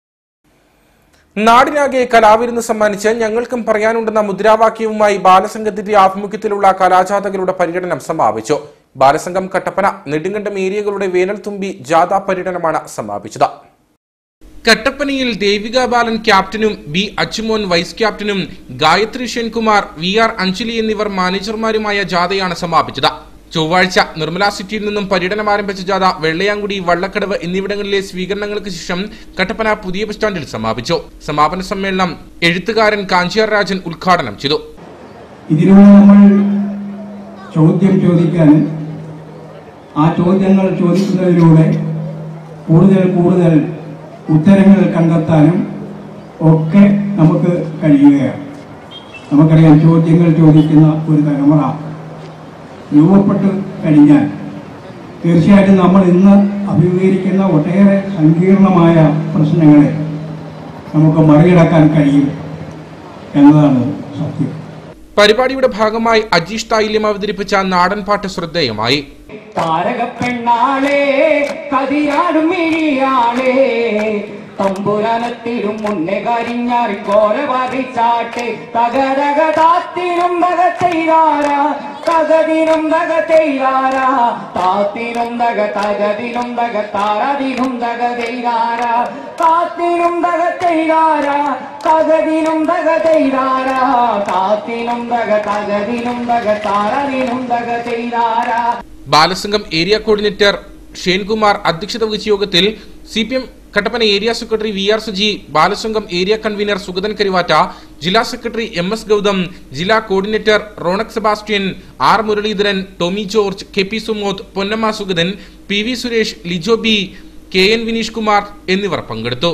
നാടിനാകെ കലാവിരുന്ന് സമ്മാനിച്ച് ഞങ്ങൾക്കും പറയാനുണ്ടെന്ന മുദ്രാവാക്യവുമായി ബാലസംഘത്തിന്റെ ആഭിമുഖ്യത്തിലുള്ള കലാജാഥകളുടെ പര്യടനം സമാപിച്ചു ബാലസംഘം കട്ടപ്പന നെടുങ്കണ്ടം ഏരിയകളുടെ വേനൽത്തുമ്പി ജാഥ പര്യടനമാണ് സമാപിച്ചത് കട്ടപ്പനയിൽ ദേവിക ബാലൻ ക്യാപ്റ്റനും ബി അച്ചുമോൻ വൈസ് ക്യാപ്റ്റനും ഗായത്രി ഷെൻകുമാർ വി ആർ അഞ്ജലി എന്നിവർ മാനേജർമാരുമായ ജാഥയാണ് സമാപിച്ചത് ചൊവ്വാഴ്ച നിർമ്മല സിറ്റിയിൽ നിന്നും പര്യടനം ആരംഭിച്ച ജാഥ വെള്ളയാങ്കുടി വള്ളക്കടവ് എന്നിവിടങ്ങളിലെ സ്വീകരണങ്ങൾക്ക് ശേഷം കട്ടപ്പന പുതിയ ബസ് സ്റ്റാൻഡിൽ സമാപിച്ചു സമാപന സമ്മേളനം എഴുത്തുകാരൻ കാഞ്ചിയാർ രാജൻ ഉദ്ഘാടനം ചെയ്തു ഇതിലൂടെ നമ്മൾ ചോദ്യം ചോദിക്കാനും ആ ചോദ്യങ്ങൾ ചോദിക്കുന്നതിലൂടെ കൂടുതൽ കൂടുതൽ ഉത്തരങ്ങൾ കണ്ടെത്താനും ഒക്കെ നമുക്ക് കഴിയുകയാണ് നമുക്കറിയാം ചോദ്യങ്ങൾ ചോദിക്കുന്ന ഒരു തലമുറ രൂപപ്പെട്ട് കഴിഞ്ഞാൽ തീർച്ചയായിട്ടും നമ്മൾ ഇന്ന് അഭിമുഖീകരിക്കുന്ന ഒട്ടേറെ സങ്കീർണമായ പ്രശ്നങ്ങളെ നമുക്ക് മറികടക്കാൻ കഴിയും എന്നതാണ് സത്യം പരിപാടിയുടെ ഭാഗമായി അജീഷ് തായില്യം അവതരിപ്പിച്ച നാടൻ പാട്ട് ശ്രദ്ധേയമായി താരകപ്പെണ്ണാളേ കതിരാടും മിഴിയാളേ തമ്പുരാനത്തിലും മുന്നേ കരിഞ്ഞാറി കോര പതിച്ചാട്ടെ തകതക താത്തിനും തക ചെയ്താര തകതിനും തക ചെയ്താര താത്തിനും തക തകതിനും തക താരതിനും തക ചെയ്താര താത്തിനും തക ചെയ്താര തകതിനും തക ചെയ്താര താത്തിനും തക തകതിനും തക താരതിനും തക ചെയ്താര ബാലസംഘം ഏരിയ കോർഡിനേറ്റർ ഷേൻകുമാർ അധ്യക്ഷത വഹിച്ച യോഗത്തിൽ C P M Kattappana area secretary V R Suji Balasangham area convener Sugathan Karivatta ജില്ലാ സെക്രട്ടറി എം എസ് ഗൗതം ജില്ലാ coordinator Ronak Sebastian R Muraleedharan Tomy George K P Sumod Ponnamma Sugathan P V Suresh Lijo B K N Vineesh Kumar എന്നിവർ പങ്കെടുത്തു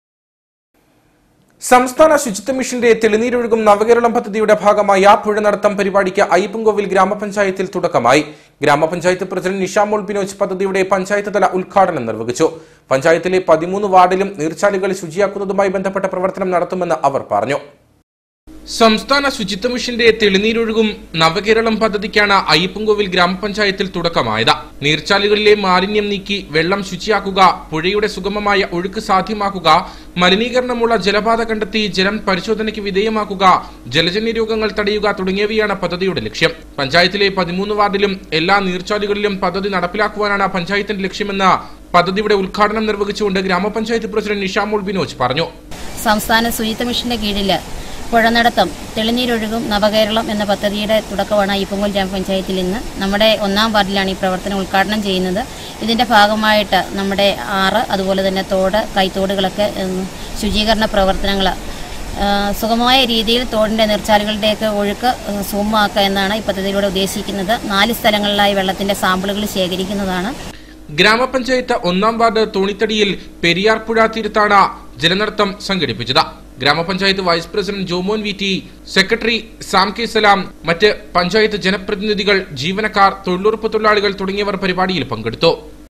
സംസ്ഥാന ശുചിത്വ മിഷന്റെ തെളിനീരൊഴുകും നവകേരളം പദ്ധതിയുടെ ഭാഗമായ പുഴ നടത്തം പരിപാടിക്ക് അയ്യപ്പൻകോവിൽ ഗ്രാമപഞ്ചായത്തിൽ തുടക്കമായി ഗ്രാമപഞ്ചായത്ത് പ്രസിഡന്റ് നിഷാമോൾ ബിനോജ് പദ്ധതിയുടെ പഞ്ചായത്ത് തല ഉദ്ഘാടനം നിർവഹിച്ചു പഞ്ചായത്തിലെ പതിമൂന്ന് വാർഡിലും നീർച്ചാലുകൾ ശുചിയാക്കുന്നതുമായി ബന്ധപ്പെട്ട പ്രവർത്തനം നടത്തുമെന്ന് അവർ പറഞ്ഞു സംസ്ഥാന ശുചിത്വ മിഷന്റെ തെളിനീരൊഴുകും നവകേരളം പദ്ധതിക്കാണ് അയ്യപ്പൻകോവിൽ ഗ്രാമപഞ്ചായത്തിൽ തുടക്കമായത് നീർച്ചാലുകളിലെ മാലിന്യം നീക്കി വെള്ളം ശുചിയാക്കുക പുഴയുടെ സുഗമമായ ഒഴുക്ക് സാധ്യമാക്കുക മലിനീകരണമുള്ള ജലപാത കണ്ടെത്തി ജലം പരിശോധനയ്ക്ക് വിധേയമാക്കുക ജലജന്യ രോഗങ്ങൾ തടയുക തുടങ്ങിയവയാണ് പദ്ധതിയുടെ ലക്ഷ്യം പഞ്ചായത്തിലെ പതിമൂന്ന് വാർഡിലും എല്ലാ നീർച്ചാലുകളിലും പദ്ധതി നടപ്പിലാക്കുവാനാണ് പഞ്ചായത്തിന്റെ ലക്ഷ്യമെന്ന് പദ്ധതിയുടെ ഉദ്ഘാടനം നിർവഹിച്ചുകൊണ്ട് ഗ്രാമപഞ്ചായത്ത് പ്രസിഡന്റ് നിഷാമോൾ ബിനോജ് പറഞ്ഞു സംസ്ഥാന ശുചിത്വ മിഷന്റെ കീഴിൽ പുഴനടത്തം തെളിനീരൊഴുകും നവകേരളം എന്ന പദ്ധതിയുടെ തുടക്കമാണ് ഈപ്പങ്കോൽ ഗ്രാമപഞ്ചായത്തിൽ ഇന്ന് നമ്മുടെ ഒന്നാം വാർഡിലാണ് ഈ പ്രവർത്തനം ഉദ്ഘാടനം ചെയ്യുന്നത് ഇതിന്റെ ഭാഗമായിട്ട് നമ്മുടെ ആറ് അതുപോലെ തന്നെ തോട് കൈത്തോടുകളൊക്കെ ഉം, ശുചീകരണ പ്രവർത്തനങ്ങൾ ആ, സുഗമമായ രീതിയിൽ തോടിൻ്റെ നീർച്ചാലുകളുടെയൊക്കെ ഒഴുക്ക് ആ, സുഗമമാക്കുക എന്നാണ് ഈ പദ്ധതിയിലൂടെ ഉദ്ദേശിക്കുന്നത് നാല് സ്ഥലങ്ങളിലായി വെള്ളത്തിൻ്റെ സാമ്പിളുകൾ ശേഖരിക്കുന്നതാണ് ഗ്രാമപഞ്ചായത്ത് ഒന്നാം വാർഡ് തോണിത്തടിയിൽ പെരിയാർ പുഴ തീരത്താണ് ജലനടത്തം സംഘടിപ്പിച്ചത് ഗ്രാമപഞ്ചായത്ത് vice president Jomon V T secretary Sam K Salam മറ്റ് പഞ്ചായത്ത് ജനപ്രതിനിധികൾ ജീവനക്കാർ തൊഴിലുറപ്പ് തൊഴിലാളികൾ തുടങ്ങിയവർ പരിപാടിയിൽ പങ്കെടുത്തു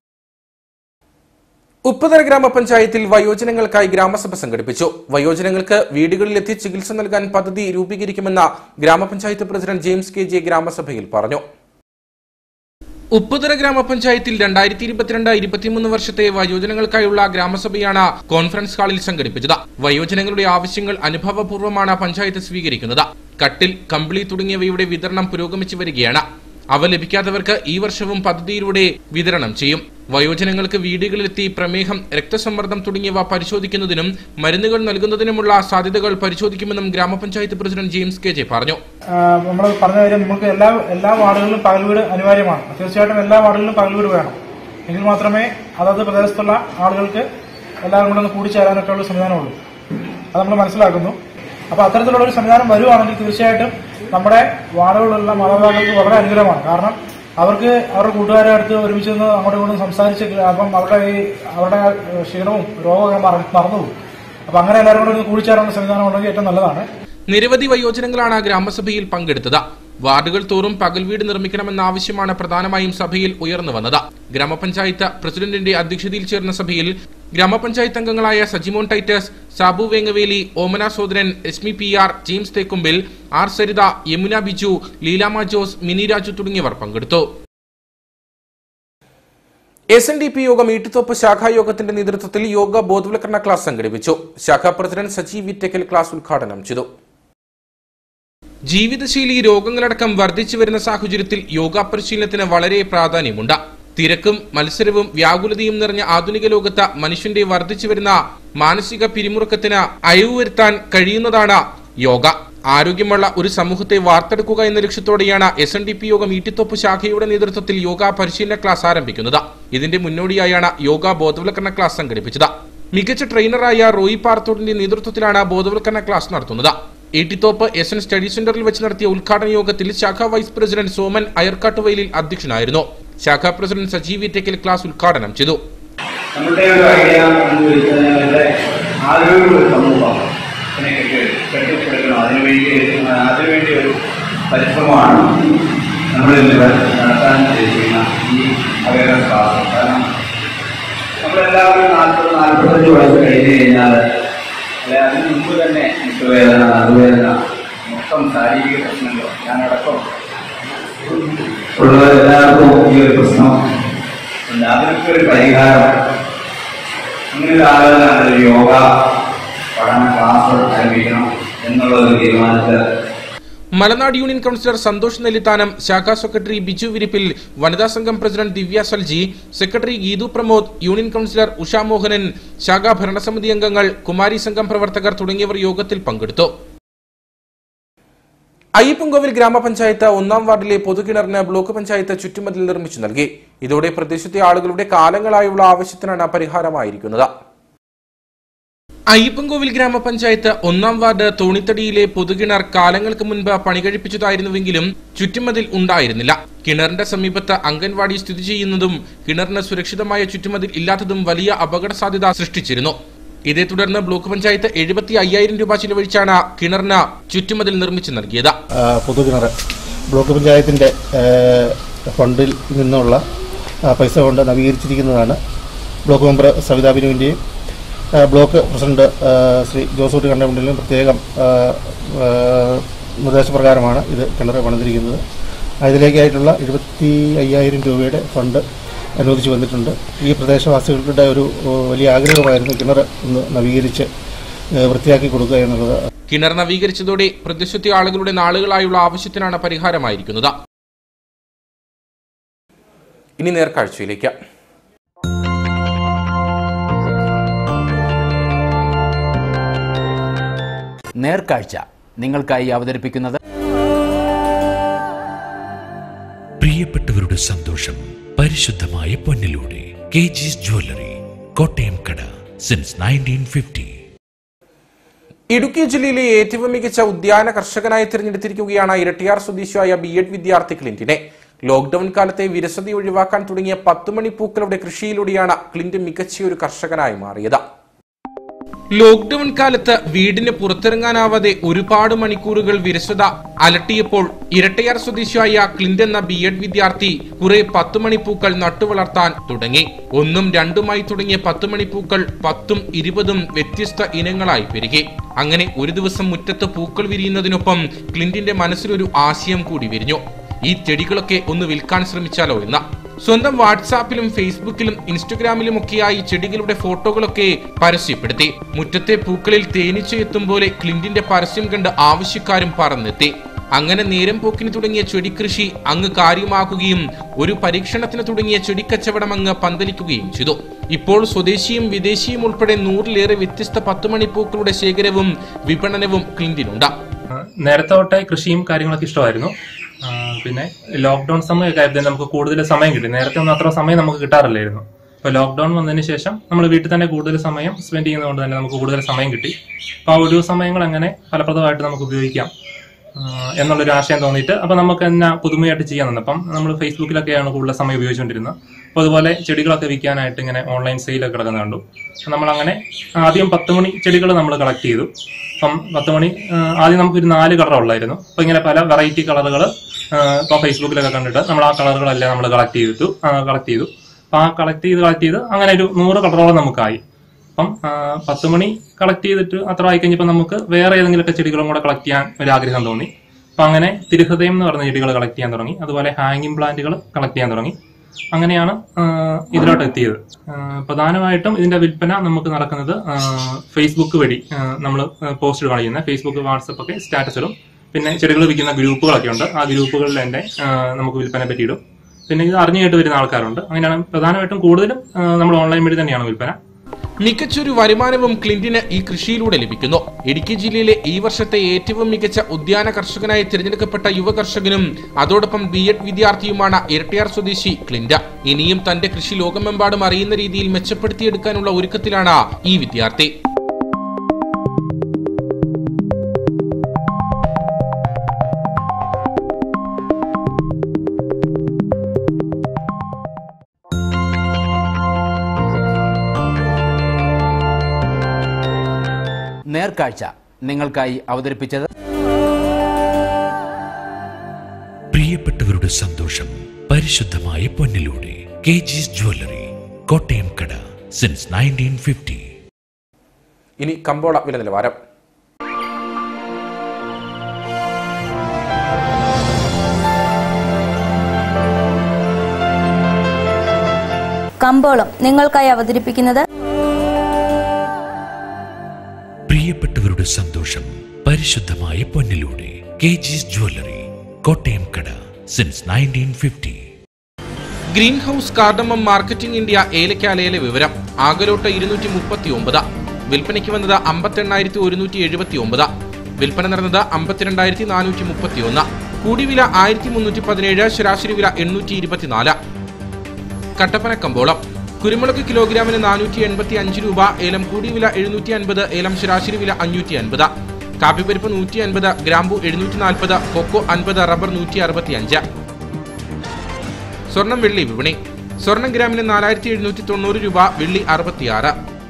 ഉപ്പുതര ഗ്രാമപഞ്ചായത്തിൽ വയോജനങ്ങൾക്കായി ഗ്രാമസഭ സംഘടിപ്പിച്ചു വയോജനങ്ങൾക്ക് വീടുകളിലെത്തി ചികിത്സ നൽകാൻ പദ്ധതി രൂപീകരിക്കുമെന്ന ഗ്രാമപഞ്ചായത്ത് പ്രസിഡന്റ് ജെയിംസ് കെ ജെ ഗ്രാമസഭയിൽ പറഞ്ഞു ഉപ്പുതര ഗ്രാമപഞ്ചായത്തിൽ രണ്ടായിരത്തി ഇരുപത്തിരണ്ട് ഇരുപത്തിമൂന്ന് വർഷത്തെ വയോജനങ്ങൾക്കായുള്ള ഗ്രാമസഭയാണ് കോൺഫറൻസ് ഹാളിൽ സംഘടിപ്പിച്ചത് വയോജനങ്ങളുടെ ആവശ്യങ്ങൾ അനുഭവപൂർവ്വമാണ് പഞ്ചായത്ത് സ്വീകരിക്കുന്നത് കട്ടിൽ കമ്പിളി തുടങ്ങിയവയുടെ വിതരണം പുരോഗമിച്ചു വരികയാണ് അവ ലഭിക്കാത്തവർക്ക് ഈ വർഷവും പദ്ധതിയിലൂടെ വിതരണം ചെയ്യും വയോജനങ്ങൾക്ക് വീടുകളിലെത്തി പ്രമേഹം രക്തസമ്മർദ്ദം തുടങ്ങിയവ പരിശോധിക്കുന്നതിനും മരുന്നുകൾ നൽകുന്നതിനുമുള്ള സാധ്യതകൾ പരിശോധിക്കുമെന്നും ഗ്രാമപഞ്ചായത്ത് പ്രസിഡന്റ് ജെയിംസ് കെ ജെ പറഞ്ഞു നമ്മൾ പറഞ്ഞ കാര്യം നമുക്ക് എല്ലാ എല്ലാ വാർഡുകളിലും പകൽ വീട് അനിവാര്യമാണ് തീർച്ചയായിട്ടും എല്ലാ വാർഡുകളിലും പകൽ വീട് വേണം എങ്കിൽ മാത്രമേ അതത് പ്രദേശത്തുള്ള ആളുകൾക്ക് എല്ലാവരും കൂടെ ഒന്ന് കൂടിച്ചേരാനൊക്കെ ഉള്ള സംവിധാനമുള്ളൂ അത് നമ്മൾ മനസ്സിലാക്കുന്നു അപ്പൊ അത്തരത്തിലുള്ള ഒരു സംവിധാനം വരുവാണെങ്കിൽ തീർച്ചയായിട്ടും നമ്മുടെ വാർഡുകളിലുള്ള മാതാപിതാക്കൾക്ക് വളരെ അനുകൂലമാണ് കാരണം അവർക്ക് അവരുടെ കൂട്ടുകാരെ അടുത്ത് ഒരുമിച്ച് നിന്ന് അങ്ങോട്ടും ഇങ്ങോട്ടും സംസാരിച്ച് അപ്പം അവരുടെ ഈ അവരുടെ ക്ഷീണവും രോഗമൊക്കെ മറ- മറന്നുപോകും അപ്പൊ അങ്ങനെ എല്ലാവരും കൂടെ ഒന്ന് കൂടിച്ചേരാനുള്ള സംവിധാനം ഉണ്ടെങ്കിൽ ഏറ്റവും നല്ലതാണ് നിരവധി വയോജനങ്ങളാണ് ഗ്രാമസഭയിൽ പങ്കെടുത്തത് വാർഡുകൾ തോറും പകൽ വീട് നിർമ്മിക്കണമെന്ന ആവശ്യമാണ് പ്രധാനമായും സഭയിൽ ഉയർന്നു വന്നത് ഗ്രാമപഞ്ചായത്ത് പ്രസിഡന്റിന്റെ അധ്യക്ഷതയിൽ ചേർന്ന സഭയിൽ ഗ്രാമപഞ്ചായത്ത് അംഗങ്ങളായ Sajimon Titus Sabu Vengaveli Omana Sodaran Esmi P R James Thekkumpil R Saritha Yamuna Biju Leelamma Jose Mini Raju തുടങ്ങിയവർ പങ്കെടുത്തു എസ് എൻ ഡി പി യോഗം ഈട്ടുത്തോപ്പ് ശാഖാ യോഗത്തിന്റെ നേതൃത്വത്തിൽ യോഗ ബോധവൽക്കരണ ക്ലാസ് സംഘടിപ്പിച്ചു ശാഖാ പ്രസിഡന്റ് സജീവ് വിറ്റക്കൽ ക്ലാസ് ഉദ്ഘാടനം ചെയ്തു ജീവിതശൈലി രോഗങ്ങളടക്കം വർദ്ധിച്ചു വരുന്ന സാഹചര്യത്തിൽ യോഗ പരിശീലനത്തിന് വളരെ പ്രാധാന്യമുണ്ട് തിരക്കും മത്സരവും വ്യാകുലതയും നിറഞ്ഞ ആധുനിക ലോകത്ത് മനുഷ്യന്റെ വർദ്ധിച്ചു വരുന്ന മാനസിക പിരിമുറുക്കത്തിന് അയവ് വരുത്താൻ കഴിയുന്നതാണ് യോഗ ആരോഗ്യമുള്ള ഒരു സമൂഹത്തെ വാർത്തെടുക്കുക എന്ന ലക്ഷ്യത്തോടെയാണ് എസ് എൻ ഡി പി യോഗം ഈട്ടിത്തോപ്പ് ശാഖയുടെ നേതൃത്വത്തിൽ യോഗ പരിശീലന ക്ലാസ് ആരംഭിക്കുന്നത് ഇതിന്റെ മുന്നോടിയായാണ് യോഗ ബോധവൽക്കരണ ക്ലാസ് സംഘടിപ്പിച്ചത് മികച്ച ട്രെയിനറായ റോയി പാർത്തോട്ടിന്റെ നേതൃത്വത്തിലാണ് ബോധവൽക്കരണ ക്ലാസ് നടത്തുന്നത് ഏട്ടിത്തോപ്പ് എസ് എൻ സ്റ്റഡി സെന്ററിൽ വെച്ച് നടത്തിയ ഉദ്ഘാടന യോഗത്തിൽ ശാഖാ വൈസ് പ്രസിഡന്റ് സോമൻ അയർക്കാട്ടുവയലിൽ അധ്യക്ഷനായിരുന്നു ശാഖാ പ്രസിഡന്റ് സജീവ് ഇറ്റക്കൽ ക്ലാസ് ഉദ്ഘാടനം ചെയ്തു നമ്മുടെ ഒരു ഐഡിയ എന്ന് വെച്ചാൽ ഞങ്ങളുടെ ആരോഗ്യ ഒരു സമൂഹം ഇതിനെ കെട്ടി- കെട്ടിപ്പടുക്കണം അതിനുവേണ്ടി അതിനുവേണ്ടി ഒരു പരിശ്രമമാണ് നമ്മളിന്നിവിടെ നടത്താൻ ഉദ്ദേശിക്കുന്ന ഈ അവയർനെസ് ക്ലാസ് കാരണം നമ്മളെല്ലാവരും നാൽപ്പത് നാൽപ്പത്തഞ്ച് വയസ്സ് കഴിഞ്ഞ് കഴിഞ്ഞാൽ അല്ലെ അതിന് മുമ്പ് തന്നെ മുട്ടുവേദന നടുവേദന മൊത്തം ശാരീരിക പ്രശ്നങ്ങൾ ഞാനടക്കം ഉള്ളവരെല്ലാവർക്കും ഈ ഒരു പ്രശ്നം ഉണ്ട് അതിനൊക്കെ ഒരു പരിഹാരം അങ്ങനെ ഒരു ആലോചന ഒരു യോഗ പഠന ക്ലാസ് ആരംഭിക്കണം എന്നുള്ള ഒരു തീരുമാനത്തിൽ മലനാട് യൂണിയൻ കൗൺസിലർ സന്തോഷ് നെല്ലിത്താനം ശാഖാ സെക്രട്ടറി ബിജു വിരിപ്പിൽ വനിതാ സംഘം president Divya Salji secretary Geethu Pramod union councillor Usha Mohanan ശാഖാ ഭരണസമിതി അംഗങ്ങൾ കുമാരി സംഘം പ്രവർത്തകർ തുടങ്ങിയവർ യോഗത്തിൽ പങ്കെടുത്തു അയ്യപ്പൻകോവിൽ ഗ്രാമപഞ്ചായത്ത് ഒന്നാം വാർഡിലെ പൊതുകിണറിന് ബ്ലോക്ക് പഞ്ചായത്ത് ചുറ്റുമതിൽ നിർമ്മിച്ചു നൽകി ഇതോടെ പ്രദേശത്തെ ആളുകളുടെ കാലങ്ങളായുള്ള ആവശ്യത്തിനാണ് പരിഹാരമായിരിക്കുന്നത് അയ്യപ്പൻകോവിൽ ഗ്രാമപഞ്ചായത്ത് ഒന്നാം വാർഡ് തോണിത്തടിയിലെ പൊതുകിണർ കാലങ്ങൾക്ക് മുൻപ് പണി കഴിപ്പിച്ചതായിരുന്നുവെങ്കിലും ചുറ്റുമതിൽ ഉണ്ടായിരുന്നില്ല കിണറിന്റെ സമീപത്ത് അംഗൻവാടി സ്ഥിതി ചെയ്യുന്നതും കിണറിന് സുരക്ഷിതമായ ചുറ്റുമതിൽ ഇല്ലാത്തതും വലിയ അപകട സാധ്യത സൃഷ്ടിച്ചിരുന്നു ഇതേ തുടർന്ന് ബ്ലോക്ക് പഞ്ചായത്ത് എഴുപത്തി അയ്യായിരം രൂപ ചിലവഴിച്ചാണ് കിണറിന് ചുറ്റുമതിൽ നിർമ്മിച്ചു നൽകിയത് ആ, പൊതുകിണർ ബ്ലോക്ക് പഞ്ചായത്തിൻ്റെ ഫണ്ടിൽ നിന്നുള്ള ആ, പൈസ കൊണ്ട് നവീകരിച്ചിരിക്കുന്നതാണ് ബ്ലോക്ക് മെമ്പർ സവിതാ ബിനുവിൻ്റെയും ആ, ബ്ലോക്ക് പ്രസിഡന്റ് ആ, ശ്രീ ജോസൂട്ടി കണ്ടമുണ്ടിലും പ്രത്യേകം ആ, ആ, നിർദ്ദേശപ്രകാരമാണ് ഇത് കിണർ പണിതിരിക്കുന്നത് അതിലേക്കായിട്ടുള്ള എഴുപത്തി അയ്യായിരം രൂപയുടെ ഫണ്ട് അനുവദിച്ചു വന്നിട്ടുണ്ട് ഈ പ്രദേശവാസികളുടെ ഒരു ഓ, വലിയ ആഗ്രഹമായിരുന്നു കിണർ ഒന്ന് നവീകരിച്ച് ഏ, വൃത്തിയാക്കി കൊടുക്കുക എന്നുള്ളത് കിണർ നവീകരിച്ചതോടെ പ്രദേശത്തെ ആളുകളുടെ നാളുകളായുള്ള ആവശ്യത്തിനാണ് പരിഹാരമായിരിക്കുന്നത് ഇനി നേർക്കാഴ്ചയിലേക്ക് നേർക്കാഴ്ച നിങ്ങൾക്കായി അവതരിപ്പിക്കുന്നത് പ്രിയപ്പെട്ടവരുടെ സന്തോഷം പരിശുദ്ധമായ പൊന്നിലൂടെ കെ ജിസ് ജ്വല്ലറി കോട്ടയം കട സിൻസ് നയൻറ്റീൻ ഫിഫ്റ്റി ഇടുക്കി ജില്ലയിലെ ഏറ്റവും മികച്ച ഉദ്യാന കർഷകനായി തിരഞ്ഞെടുത്തിരിക്കുകയാണ് ഇരട്ടിയാർ സ്വദേശിയായ ബി എഡ് വിദ്യാർത്ഥി ക്ലിന്റിനെ ലോക്ഡൌൺ കാലത്തെ വിരസത ഒഴിവാക്കാൻ തുടങ്ങിയ പത്തുമണി പൂക്കളുടെ കൃഷിയിലൂടെയാണ് ക്ലിന്റ് മികച്ചയൊരു കർഷകനായി മാറിയത് ലോക്ഡൌൺ കാലത്ത് വീടിന് പുറത്തിറങ്ങാനാവാതെ ഒരുപാട് മണിക്കൂറുകൾ വിരസത അലട്ടിയപ്പോൾ ഇരട്ടയാർ സ്വദേശിയായ ക്ലിന്റ് എന്ന ബി എഡ് വിദ്യാർത്ഥി കുറെ പത്തുമണിപ്പൂക്കൾ നട്ടുവളർത്താൻ തുടങ്ങി ഒന്നും രണ്ടുമായി തുടങ്ങിയ പത്തുമണിപ്പൂക്കൾ പത്തും ഇരുപതും വ്യത്യസ്ത ഇനങ്ങളായി പെരുകി അങ്ങനെ ഒരു ദിവസം മുറ്റത്ത് പൂക്കൾ വിരിയുന്നതിനൊപ്പം ക്ലിന്റിന്റെ മനസ്സിലൊരു ആശയം കൂടി വിരിഞ്ഞു ഈ ചെടികളൊക്കെ ഒന്ന് വിൽക്കാൻ ശ്രമിച്ചാലോ എന്ന സ്വന്തം വാട്സാപ്പിലും ഫേസ്ബുക്കിലും ഇൻസ്റ്റഗ്രാമിലും ഒക്കെയായി ചെടികളുടെ ഫോട്ടോകളൊക്കെ പരസ്യപ്പെടുത്തി മുറ്റത്തെ പൂക്കളിൽ തേനീച്ചയെത്തും പോലെ ക്ലിന്റിന്റെ പരസ്യം കണ്ട് ആവശ്യക്കാരും പറന്നെത്തി അങ്ങനെ നേരം പോക്കിന് തുടങ്ങിയ ചെടികൃഷി അങ്ങ് കാര്യമാക്കുകയും ഒരു പരീക്ഷണത്തിന് തുടങ്ങിയ ചെടിക്കച്ചവടം അങ്ങ് പന്തലിക്കുകയും ചെയ്തു ഇപ്പോൾ സ്വദേശിയും വിദേശിയും ഉൾപ്പെടെ നൂറിലേറെ വ്യത്യസ്ത പത്തുമണി പൂക്കളുടെ ശേഖരവും വിപണനവും ക്ലിന്റിനുണ്ട് നേരത്തെ തൊട്ടേ കൃഷിയും കാര്യങ്ങളൊക്കെ ഇഷ്ടമായിരുന്നു ആ, പിന്നെ ലോക്ക്ഡൌൺ സമയമൊക്കെ ആയപ്പോൾ നമുക്ക് കൂടുതൽ സമയം കിട്ടി നേരത്തെ ഒന്നും അത്ര സമയം നമുക്ക് കിട്ടാറില്ലായിരുന്നു ഇപ്പൊ ലോക്ക്ഡൌൺ വന്നതിന് ശേഷം നമ്മൾ വീട്ടിൽ തന്നെ കൂടുതൽ സമയം സ്പെൻഡ് ചെയ്യുന്നതുകൊണ്ട് തന്നെ നമുക്ക് കൂടുതൽ സമയം കിട്ടി അപ്പൊ ആ ഒഴിവ് സമയങ്ങൾ എങ്ങനെ ഫലപ്രദമായിട്ട് നമുക്ക് ഉപയോഗിക്കാം ആ, എന്നുള്ളൊരു ആശയം തോന്നിയിട്ട് അപ്പൊ നമുക്ക് എന്നാ പുതുമയായിട്ട് ചെയ്യാൻ തന്നപ്പം നമ്മൾ ഫേസ്ബുക്കിലൊക്കെയാണ് കൂടുതൽ സമയം ഉപയോഗിച്ചുകൊണ്ടിരുന്നത് അപ്പോൾ അതുപോലെ ചെടികളൊക്കെ വിൽക്കാനായിട്ട് ഇങ്ങനെ ഓൺലൈൻ സെയിലൊക്കെ കിടക്കുന്ന കണ്ടു നമ്മൾ അങ്ങനെ ആദ്യം പത്ത് മണി ചെടികൾ നമ്മൾ കളക്ട് ചെയ്തു അപ്പം പത്ത് മണി ആ, ആദ്യം നമുക്കൊരു നാല് കളർ ഉള്ളായിരുന്നു അപ്പൊ ഇങ്ങനെ പല വെറൈറ്റി കളറുകൾ ഇപ്പൊ ഫേസ്ബുക്കിലൊക്കെ കണ്ടിട്ട് നമ്മൾ ആ കളറുകളെല്ലാം നമ്മൾ കളക്ട് ചെയ്തിട്ടു കളക്ട് ചെയ്തു അപ്പൊ ആ കളക്ട് ചെയ്ത് കളക്ട് ചെയ്ത് അങ്ങനെ ഒരു നൂറ് കളറോളം നമുക്കായി അപ്പം ആ, പത്ത് മണി കളക്ട് ചെയ്തിട്ട് അത്ര ആയി കഴിഞ്ഞപ്പോൾ നമുക്ക് വേറെ ഏതെങ്കിലുമൊക്കെ ചെടികളും കൂടെ കളക്ട് ചെയ്യാൻ ഒരു ആഗ്രഹം തോന്നി അപ്പൊ അങ്ങനെ തിരുഹൃദയം എന്ന് പറഞ്ഞ ചെടികൾ കളക്ട് ചെയ്യാൻ തുടങ്ങി അതുപോലെ ഹാങ്ങിങ് പ്ലാന്റുകൾ കളക്ട് ചെയ്യാൻ തുടങ്ങി അങ്ങനെയാണ് ആ, ഇതിലോട്ട് എത്തിയത് ആ, പ്രധാനമായിട്ടും ഇതിന്റെ വിൽപ്പന നമുക്ക് നടക്കുന്നത് ആ, ഫേസ്ബുക്ക് വഴി നമ്മൾ പോസ്റ്റ് കളിക്കുന്ന ഫേസ്ബുക്ക് വാട്സപ്പ് ഒക്കെ സ്റ്റാറ്റസ് ഇടും പിന്നെ ചെടികൾ വിൽക്കുന്ന ഗ്രൂപ്പുകളൊക്കെ ഉണ്ട് ആ ഗ്രൂപ്പുകളിൽ എൻ്റെ ആ, നമുക്ക് വിൽപ്പന പറ്റിയിടും പിന്നെ ഇത് അറിഞ്ഞു കേട്ട് വരുന്ന ആൾക്കാരുണ്ട് അങ്ങനെയാണ് പ്രധാനമായിട്ടും കൂടുതലും ആ, നമ്മൾ ഓൺലൈൻ വഴി തന്നെയാണ് വിൽപ്പന മികച്ചൊരു വരുമാനവും ക്ലിന്റിന് ഈ കൃഷിയിലൂടെ ലഭിക്കുന്നു ഇടുക്കി ജില്ലയിലെ ഈ വർഷത്തെ ഏറ്റവും മികച്ച ഉദ്യാന കർഷകനായി തിരഞ്ഞെടുക്കപ്പെട്ട യുവ കർഷകനും അതോടൊപ്പം ബി എഡ് വിദ്യാർത്ഥിയുമാണ് ഇരട്ടിയാർ സ്വദേശി ക്ലിന്റ് ഇനിയും തന്റെ കൃഷി ലോകമെമ്പാടും അറിയുന്ന രീതിയിൽ മെച്ചപ്പെടുത്തിയെടുക്കാനുള്ള ഒരുക്കത്തിലാണ് ഈ വിദ്യാർത്ഥി നേർക്കാഴ്ച നിങ്ങൾക്കായി അവതരിപ്പിച്ചത് പ്രിയപ്പെട്ടവരുടെ സന്തോഷം പരിശുദ്ധമായ പൊന്നിലൂടെ കെ ജിസ് ജ്വല്ലറി കോട്ടയം കട സിൻസ് നയൻറ്റീൻ ഫിഫ്റ്റി ഇനി കമ്പോള വില നിലവാരം കമ്പോളം നിങ്ങൾക്കായി അവതരിപ്പിക്കുന്നത് പ്രിയപ്പെട്ടവരുടെ സന്തോഷം പരിശുദ്ധമായ പൊന്നിലൂടെ കെ ജിസ് ജ്വല്ലറി കോട്ടയം കട since nineteen fifty Green House Cardamom Marketing India ഏലക്കാലയിലെ വിവരം ആകലോട്ട് ഇരുന്നൂറ്റി മുപ്പത്തി ഒമ്പത് വിൽപ്പനയ്ക്ക് വന്നത് അമ്പത്തെണ്ണായിരത്തി ഒരുന്നൂറ്റി എഴുപത്തി ഒമ്പത് വിൽപ്പന നടന്നത് അമ്പത്തിരണ്ടായിരത്തി നാനൂറ്റി മുപ്പത്തി ഒന്ന് കൂടിവില ആയിരത്തി മുന്നൂറ്റി പതിനേഴ് ശരാശരി വില എണ്ണൂറ്റി ഇരുപത്തിനാല് കട്ടപ്പന കമ്പോളം കുരുമുളക് കിലോഗ്രാമിന് നാനൂറ്റി എൺപത്തി അഞ്ച് രൂപ ഏലം കൂടി വില എഴുന്നൂറ്റി അൻപത് ഏലം ശരാശരി വില അഞ്ഞൂറ്റി അൻപത് കാപ്പിപ്പരിപ്പ് നൂറ്റി അൻപത് ഗ്രാമ്പു എഴുന്നൂറ്റി നാൽപ്പത് കൊക്കോ അൻപത് റബ്ബർ നൂറ്റി അറുപത്തി അഞ്ച് സ്വർണം വെള്ളി വിപണി സ്വർണം ഗ്രാമിന് നാലായിരത്തി എഴുന്നൂറ്റി തൊണ്ണൂറ് രൂപ വെള്ളി അറുപത്തിയാറ്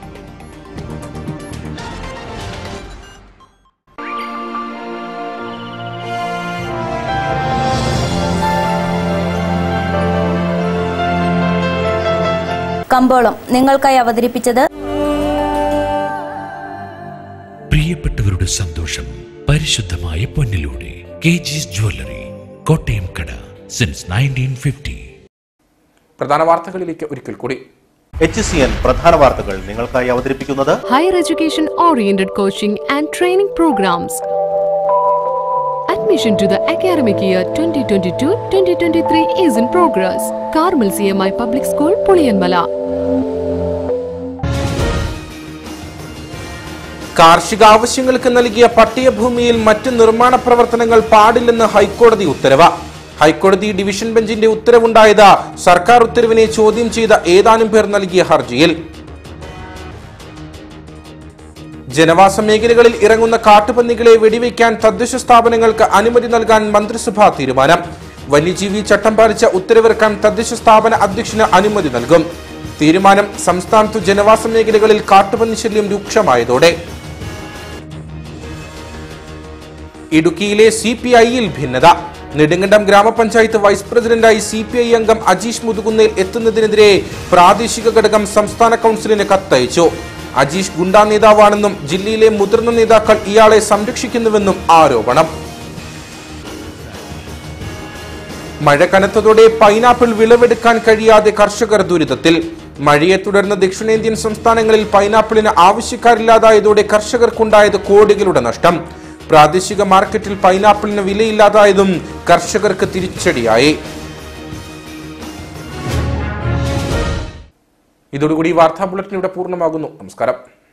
കമ്പോളം നിങ്ങൾക്കായി അവതരിപ്പിച്ചത് പ്രിയപ്പെട്ടവരുടെ സന്തോഷം പരിശുദ്ധമായ പൊന്നിലൂടെ കെ ജിസ് ജ്വല്ലറി കോട്ടയം കട സിൻസ് നയൻറ്റീൻ ഫിഫ്റ്റി പ്രധാന വാർത്തകളിലേക്ക് ഒരിക്കൽ കൂടി എച്ച് സി എൻ പ്രധാന വാർത്തകൾ നിങ്ങൾക്കായി അവതരിപ്പിക്കുന്നത് Higher education oriented coaching and training programs. Admission to the academic year 2022-2023 is in progress. Carmel CMI Public School, Puliyanmala. കാർഷിക ആവശ്യങ്ങൾക്ക് നൽകിയ പട്ടയഭൂമിയിൽ മറ്റ് നിർമ്മാണ പ്രവർത്തനങ്ങൾ പാടില്ലെന്ന് ഹൈക്കോടതി ഉത്തരവ് ഹൈക്കോടതി ഡിവിഷൻ ബെഞ്ചിന്റെ ഉത്തരവുണ്ടായത് സർക്കാർ ഉത്തരവിനെ ചോദ്യം ചെയ്ത ഏതാനും പേർ നൽകിയ ഹർജിയിൽ ജനവാസ മേഖലകളിൽ ഇറങ്ങുന്ന കാട്ടുപന്നികളെ വെടിവെക്കാൻ തദ്ദേശ സ്ഥാപനങ്ങൾക്ക് അനുമതി നൽകാൻ മന്ത്രിസഭാ തീരുമാനം വന്യജീവി ചട്ടം പാലിച്ച ഉത്തരവിറക്കാൻ തദ്ദേശ സ്ഥാപന അധ്യക്ഷന് അനുമതി നൽകും തീരുമാനം സംസ്ഥാനത്തു ജനവാസ മേഖലകളിൽ കാട്ടുപന്നി ശല്യം രൂക്ഷമായതോടെ ഇടുക്കിയിലെ സി പി ഐയിൽ ഭിന്നത നെടുങ്കണ്ടം ഗ്രാമപഞ്ചായത്ത് വൈസ് പ്രസിഡന്റായി സി പി ഐ അംഗം അജീഷ് മുതുകുന്നേൽ എത്തുന്നതിനെതിരെ പ്രാദേശിക ഘടകം സംസ്ഥാന കൗൺസിലിന് കത്തയച്ചു അജീഷ് ഗുണ്ടാ നേതാവാണെന്നും ജില്ലയിലെ മുതിർന്ന നേതാക്കൾ ഇയാളെ സംരക്ഷിക്കുന്നുവെന്നും ആരോപണം മഴ കനത്തതോടെ പൈനാപ്പിൾ വിളവെടുക്കാൻ കഴിയാതെ കർഷകർ ദുരിതത്തിൽ മഴയെ തുടർന്ന് ദക്ഷിണേന്ത്യൻ സംസ്ഥാനങ്ങളിൽ പൈനാപ്പിളിന് ആവശ്യക്കാരില്ലാതായതോടെ കർഷകർക്കുണ്ടായത് കോടികളുടെ നഷ്ടം പ്രാദേശിക മാർക്കറ്റിൽ പൈനാപ്പിളിന് വിലയില്ലാതായതും കർഷകർക്ക് തിരിച്ചടിയായി ഇതോടുകൂടി ഈ വാർത്താ ബുള്ളറ്റിൻ ഇവിടെ പൂർണ്ണമാകുന്നു നമസ്കാരം